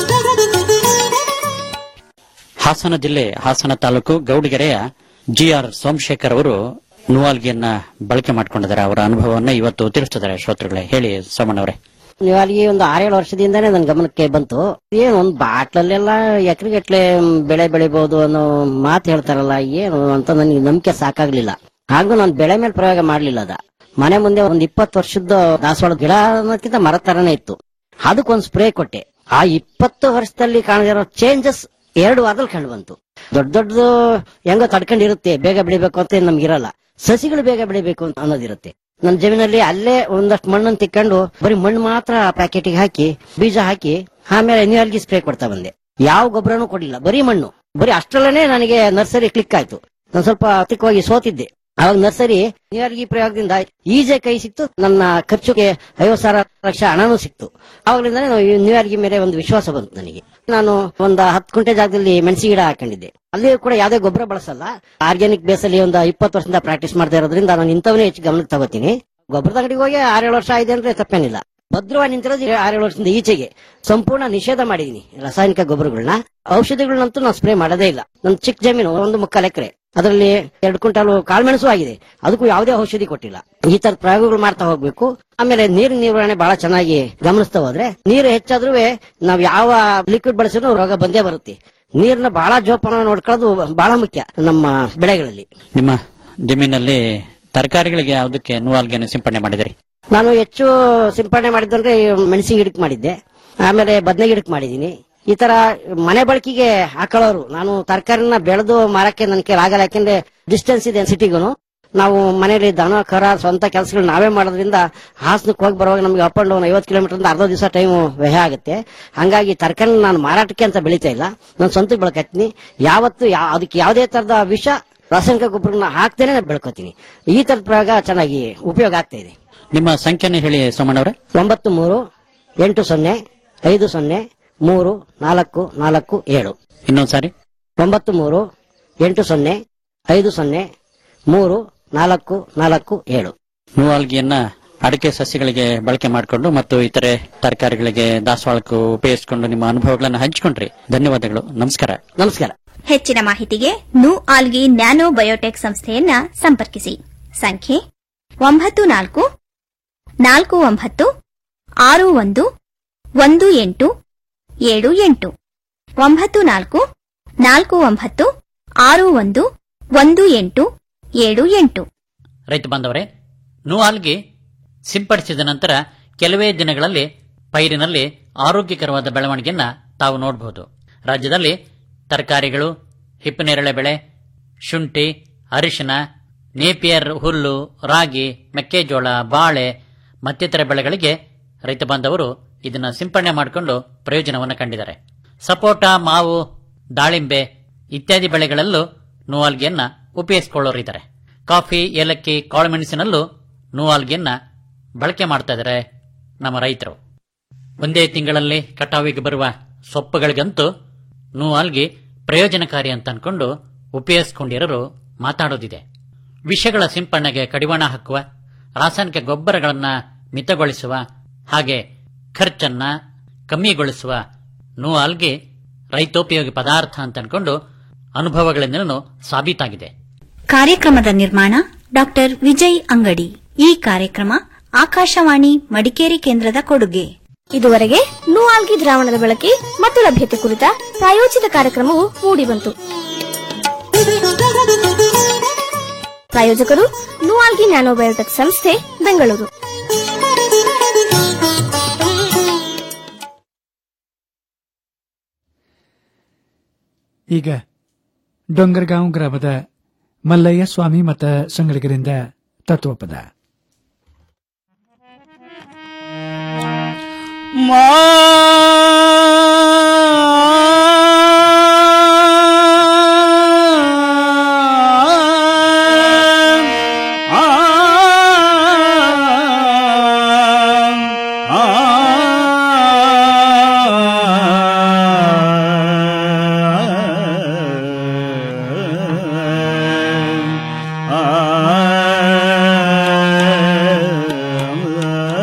ಹಾಸನ ಜಿಲ್ಲೆ ಹಾಸನ ತಾಲೂಕು ಗೌಡಗೆರೆಯ ಜಿಆರ್ ಸೋಮಶೇಖರ್ ಅವರು ನುವಾಲ್ಗಿಯನ್ನ ಬಳಕೆ ಮಾಡ್ಕೊಂಡಿದ್ದಾರೆ ಅವರ ಅನುಭವವನ್ನ ಇವತ್ತು ತಿಳಿಸ್ತಿದ್ದಾರೆ ಶ್ರೋತೃಗಳೇ ಹೇಳಿ ಸೋಮಣ್ಣವರೇ ನೀವು ಅಲ್ಲಿಗೆ ಒಂದು ಆರೇಳು ವರ್ಷದಿಂದಾನೇ ನನ್ನ ಗಮನಕ್ಕೆ ಬಂತು ಏನು ಒಂದು ಬಾಟ್ಲಲ್ಲೆಲ್ಲ ಎಕರೆಗಟ್ಲೆ ಬೆಳೆ ಬೆಳಿಬಹುದು ಅನ್ನೋ ಮಾತು ಹೇಳ್ತಾರಲ್ಲ ಏನು ಅಂತ ನನಗೆ ನಂಬಿಕೆ ಸಾಕಾಗ್ಲಿಲ್ಲ ಹಾಗೂ ನಾನು ಬೆಳೆ ಮೇಲೆ ಪ್ರಯೋಗ ಮಾಡ್ಲಿಲ್ಲ ಅದ ಮನೆ ಮುಂದೆ ಒಂದ್ ಇಪ್ಪತ್ತು ವರ್ಷದ ದಾಸವಾಳ ಗಿಡ ಅನ್ನೋದಕ್ಕಿಂತ ಮರ ತರನೇ ಇತ್ತು ಅದಕ್ಕೊಂದು ಸ್ಪ್ರೇ ಕೊಟ್ಟೆ ಆ ಇಪ್ಪತ್ತು ವರ್ಷದಲ್ಲಿ ಕಾಣದಿರೋ ಚೇಂಜಸ್ ಎರಡು ವಾರದಲ್ಲಿ ಕಂಡು ಬಂತು ದೊಡ್ಡ ದೊಡ್ಡದು ಹೆಂಗೋ ತಡ್ಕೊಂಡಿರುತ್ತೆ ಬೇಗ ಬೆಳಿಬೇಕು ಅಂತ ಏನ್ ನಮ್ಗಿರಲ್ಲ ಸಸಿಗಳು ಬೇಗ ಬೆಳಿಬೇಕು ಅಂತ ಅನ್ನೋದಿರುತ್ತೆ ನನ್ನ ಜಮೀನಲ್ಲಿ ಅಲ್ಲೇ ಒಂದಷ್ಟು ಮಣ್ಣನ್ನು ತಿಕ್ಕೊಂಡು ಬರೀ ಮಣ್ಣು ಮಾತ್ರ ಪ್ಯಾಕೆಟಿಗೆ ಹಾಕಿ ಬೀಜ ಹಾಕಿ ಆಮೇಲೆ ನೀರಲ್ಲಿ ಸ್ಪ್ರೇ ಕೊಡ್ತಾ ಬಂದೆ ಯಾವ ಗೊಬ್ಬರನೂ ಕೊಡ್ಲಿಲ್ಲ ಬರೀ ಮಣ್ಣು ಬರೀ ಅಷ್ಟರಲ್ಲೇ ನನಗೆ ನರ್ಸರಿ ಕ್ಲಿಕ್ ಆಯ್ತು ನಾನು ಸ್ವಲ್ಪ ಆರ್ಥಿಕವಾಗಿ ಸೋತಿದ್ದೆ ಅವಾಗ ನರ್ಸರಿ ನೀರಾವರಿ ಪ್ರಯೋಗದಿಂದ ಈಜೆ ಕೈ ಸಿಕ್ತು ನನ್ನ ಖರ್ಚುಗೆ ಐವತ್ತು ಸಾವಿರ ಲಕ್ಷ ಹಣನೂ ಸಿಕ್ತು ಅವಾಗಲಿಂದ ನೀರಾವರಿ ಮೇಲೆ ಒಂದು ವಿಶ್ವಾಸ ಬಂತು ನನಗೆ ನಾನು ಒಂದು ಹತ್ತು ಕುಂಟೆ ಜಾಗದಲ್ಲಿ ಮೆಣಸಿ ಗಿಡ ಹಾಕೊಂಡಿದ್ದೆ ಅಲ್ಲಿ ಕೂಡ ಯಾವುದೇ ಗೊಬ್ಬರ ಬಳಸಲ್ಲ ಆರ್ಗ್ಯಾನಿಕ್ ಬೇಸಲ್ಲಿ ಒಂದು ಇಪ್ಪತ್ತು ವರ್ಷದಿಂದ ಪ್ರಾಕ್ಟೀಸ್ ಮಾಡ್ತಾ ಇರೋದ್ರಿಂದ ನಾನು ಇಂಥವನ್ನೇ ಹೆಚ್ಚು ಗಮನಕ್ಕೆ ತಗೋತೀನಿ ಗೊಬ್ಬರದ ಅಂಗಡಿಗೆ ಹೋಗಿ ಆರೇಳು ವರ್ಷ ಆಗಿದೆ ಅಂದ್ರೆ ತಪ್ಪೇನಿಲ್ಲ ಭದ್ರವಾಗಿ ನಿಂತಿರೋದು ಆರೇಳು ವರ್ಷದಿಂದ ಈಚೆಗೆ ಸಂಪೂರ್ಣ ನಿಷೇಧ ಮಾಡಿದೀನಿ ರಾಸಾಯನಿಕ ಗೊಬ್ಬರಗಳನ್ನ ಔಷಧಿಗಳನ್ನಂತೂ ನಾನು ಸ್ಪ್ರೇ ಮಾಡೋದೇ ಇಲ್ಲ ನನ್ನ ಚಿಕ್ಕ ಜಮೀನು ಒಂದು ಮುಕ್ಕಾಲು ಎಕರೆ ಅದರಲ್ಲಿ ಎರಡು ಕ್ವಿಂಟಾಲ್ ಕಾಳುಮೆಣಸು ಆಗಿದೆ ಅದಕ್ಕೂ ಯಾವುದೇ ಔಷಧಿ ಕೊಟ್ಟಿಲ್ಲ ಈ ತರ ಪ್ರಯೋಗಗಳು ಮಾಡ್ತಾ ಹೋಗ್ಬೇಕು ಆಮೇಲೆ ನೀರಿನ ನಿರ್ವಹಣೆ ಬಹಳ ಚೆನ್ನಾಗಿ ಗಮನಿಸ್ತಾ ಹೋದ್ರೆ ನೀರು ಹೆಚ್ಚಾದ್ರೂ ನಾವ್ ಯಾವ ಲಿಕ್ವಿಡ್ ಬಳಸಿದ್ರು ರೋಗ ಬಂದೇ ಬರುತ್ತೆ ನೀರನ್ನ ಬಹಳ ಜೋಪಾನ ನೋಡ್ಕೊಳ್ಳೋದು ಬಹಳ ಮುಖ್ಯ ನಮ್ಮ ಬೆಳೆಗಳಲ್ಲಿ ನಿಮ್ಮ ಜಮೀನಲ್ಲಿ ತರಕಾರಿಗಳಿಗೆ ಯಾವುದಕ್ಕೆ ನುವಾಲ್ಗಿಯನ್ನು ಸಿಂಪಡಣೆ ಮಾಡಿದಿರಿ ನಾನು ಹೆಚ್ಚು ಸಿಂಪಡಣೆ ಮಾಡಿದ್ದಂದ್ರೆ ಮೆಣಸಿನ ಗಿಡಕ್ಕೆ ಮಾಡಿದ್ದೆ ಆಮೇಲೆ ಬದನೆ ಗಿಡಕ್ಕೆ ಮಾಡಿದೀನಿ ಈ ತರ ಮನೆ ಬಳಕೆಗೆ ಹಾಕೊಳ್ಳೋರು ನಾನು ತರಕಾರಿನ ಬೆಳೆದು ಮಾರಕ್ಕೆ ನನ್ ಕೈಲಿ ಆಗಲ್ಲ ಯಾಕೆಂದ್ರೆ ಡಿಸ್ಟೆನ್ಸ್ ಇದೆ ಸಿಟಿಗೂ ನಾವು ಮನೇಲಿ ದನ ಕರ ಸ್ವಂತ ಕೆಲಸಗಳು ನಾವೇ ಮಾಡೋದ್ರಿಂದ ಹಾಸನಕ್ಕೆ ಹೋಗಿ ಬರುವಾಗ ನಮಗೆ ಅಪ್ ಅಂಡ್ ಡೌನ್ ಐವತ್ತು ಕಿಲೋಮೀಟರ್ ಅರ್ಧ ದಿವಸ ಟೈಮ್ ವ್ಯಯ ಆಗುತ್ತೆ ಹಂಗಾಗಿ ತರಕಾರಿ ನಾನು ಮಾರಾಟಕ್ಕೆ ಅಂತ ಬೆಳೀತಾ ಇಲ್ಲ ನಾನು ಸ್ವಂತ ಬೆಳಕತ್ತೀನಿ ಯಾವತ್ತು ಯಾ- ಅದಕ್ಕೆ ಯಾವುದೇ ತರದ ವಿಷ ರಾಸಾಯನಿಕ ಗೊಬ್ಬರನ್ನ ಹಾಕ್ತೇನೆ ನಾನು ಬೆಳ್ಕೊತೀನಿ ಈ ತರದ ಪ್ರಯೋಗ ಚೆನ್ನಾಗಿ ಉಪಯೋಗ ಆಗ್ತಾ ಇದೆ ನಿಮ್ಮ ಸಂಖ್ಯೆನ ಹೇಳಿ ಸೋಮಣ್ಣವರೇ ಒಂಬತ್ತು ಮೂರು ಎಂಟು ಸೊನ್ನೆ ಐದು ಸೊನ್ನೆ ಮೂರು ನಾಲ್ಕು ನಾಲ್ಕು ಏಳು ಇನ್ನೊಂದ್ಸಾರಿ ಒಂಬತ್ತು ಮೂರು ಎಂಟು ಸೊನ್ನೆ ಐದು ಸೊನ್ನೆ ಮೂರು ನಾಲ್ಕು ನಾಲ್ಕು ಏಳು ನುವಾಲ್ಗಿಯನ್ನ ಅಡಿಕೆ ಸಸ್ಯಗಳಿಗೆ ಬಳಕೆ ಮಾಡಿಕೊಂಡು ಮತ್ತು ಇತರೆ ತರಕಾರಿಗಳಿಗೆ ದಾಸವಾಳಕ್ಕೂ ಉಪಯೋಗಿಸಿಕೊಂಡು ನಿಮ್ಮ ಅನುಭವಗಳನ್ನು ಹಂಚಿಕೊಂಡ್ರಿ ಧನ್ಯವಾದಗಳು ನಮಸ್ಕಾರ ನಮಸ್ಕಾರ ಹೆಚ್ಚಿನ ಮಾಹಿತಿಗೆ ನು ಆಲ್ಗಿ ನ್ಯಾನೋ ಬಯೋಟೆಕ್ ಸಂಸ್ಥೆಯನ್ನ ಸಂಪರ್ಕಿಸಿ ಸಂಖ್ಯೆ ಒಂಬತ್ತು ನಾಲ್ಕು ನಾಲ್ಕು ಒಂಬತ್ತು ಆರು ಒಂದು ಒಂದು ಎಂಟು ಏಳು ಎಂಟು ಒಂಬತ್ತು ನಾಲ್ಕು ನಾಲ್ಕು ಒಂಬತ್ತು ಆರು ಒಂದು ಒಂದು ಎಂಟು ಏಳು ಎಂಟು ರೈತ ಬಾಂಧವರೇ ನುವಾಲ್ಗಿ ಸಿಂಪಡಿಸಿದ ನಂತರ ಕೆಲವೇ ದಿನಗಳಲ್ಲಿ ಪೈರಿನಲ್ಲಿ ಆರೋಗ್ಯಕರವಾದ ಬೆಳವಣಿಗೆಯನ್ನ ತಾವು ನೋಡಬಹುದು ರಾಜ್ಯದಲ್ಲಿ ತರಕಾರಿಗಳು ಹಿಪ್ಪನೇರಳೆ ಬೆಳೆ ಶುಂಠಿ ಅರಿಶಿನ ನೇಪಿಯರ್ ಹುಲ್ಲು ರಾಗಿ ಮೆಕ್ಕೆಜೋಳ ಬಾಳೆ ಮತ್ತಿತರ ಬೆಳೆಗಳಿಗೆ ರೈತ ಬಾಂಧವರು ಇದನ್ನು ಸಿಂಪಡಣೆ ಮಾಡಿಕೊಂಡು ಪ್ರಯೋಜನವನ್ನು ಕಂಡಿದ್ದಾರೆ ಸಪೋಟ ಮಾವು ದಾಳಿಂಬೆ ಇತ್ಯಾದಿ ಬೆಳೆಗಳಲ್ಲೂ ನೂವಾಲ್ಗಿಯನ್ನ ಉಪಯೋಗಿಸಿಕೊಳ್ಳೋರಿದ್ದಾರೆ ಕಾಫಿ ಏಲಕ್ಕಿ ಕಾಳುಮೆಣಸಿನಲ್ಲೂ ನೂವಾಲ್ಗಿಯನ್ನ ಬಳಕೆ ಮಾಡ್ತಾ ಇದ್ದಾರೆ ನಮ್ಮ ರೈತರು ಒಂದೇ ತಿಂಗಳಲ್ಲಿ ಕಟಾವಿಗೆ ಬರುವ ಸೊಪ್ಪುಗಳಿಗಂತೂ ನೂವಾಲ್ಗಿ ಪ್ರಯೋಜನಕಾರಿ ಅಂತ ಅನ್ಕೊಂಡು ಉಪಯೋಗಿಸಿಕೊಂಡಿರೋರು ಮಾತಾಡೋದಿದೆ ವಿಷಗಳ ಸಿಂಪಡಣೆಗೆ ಕಡಿವಾಣ ಹಾಕುವ ರಾಸಾಯನಿಕ ಗೊಬ್ಬರಗಳನ್ನ ಮಿತಗೊಳಿಸುವ ಹಾಗೆ ಖರ್ಚನ್ನ ಕಮ್ಮಿಗೊಳಿಸುವ ನೂವಾಲ್ಗಿ ರೈತೋಪಯೋಗಿ ಪದಾರ್ಥ ಅಂತ ಅನ್ಕೊಂಡು ಅನುಭವಗಳಿಂದಲೂ ಸಾಬೀತಾಗಿದೆ ಕಾರ್ಯಕ್ರಮದ ನಿರ್ಮಾಣ ಡಾಕ್ಟರ್ ವಿಜಯ್ ಅಂಗಡಿ ಈ ಕಾರ್ಯಕ್ರಮ ಆಕಾಶವಾಣಿ ಮಡಿಕೇರಿ ಕೇಂದ್ರದ ಕೊಡುಗೆ ಇದುವರೆಗೆ ನೂಆಲ್ಗಿ ದ್ರಾವಣದ ಬಳಕೆ ಮತ್ತು ಲಭ್ಯತೆ ಕುರಿತ ಪ್ರಾಯೋಜಿತ ಕಾರ್ಯಕ್ರಮವು ಮೂಡಿಬಂತು ಪ್ರಾಯೋಜಕರು ನೂಆಲ್ಗಿ ನ್ಯಾನೋಬಯೋಟೆಕ್ ಸಂಸ್ಥೆ ಬೆಂಗಳೂರು ಈಗ ಡೊಂಗರ್ಗಾಂವ್ ಗ್ರಾಮದ ಮಲ್ಲಯ್ಯ ಸ್ವಾಮಿ ಮತ್ತು ಸಂಗಡಿಗರಿಂದ ತತ್ವಪದ ಆ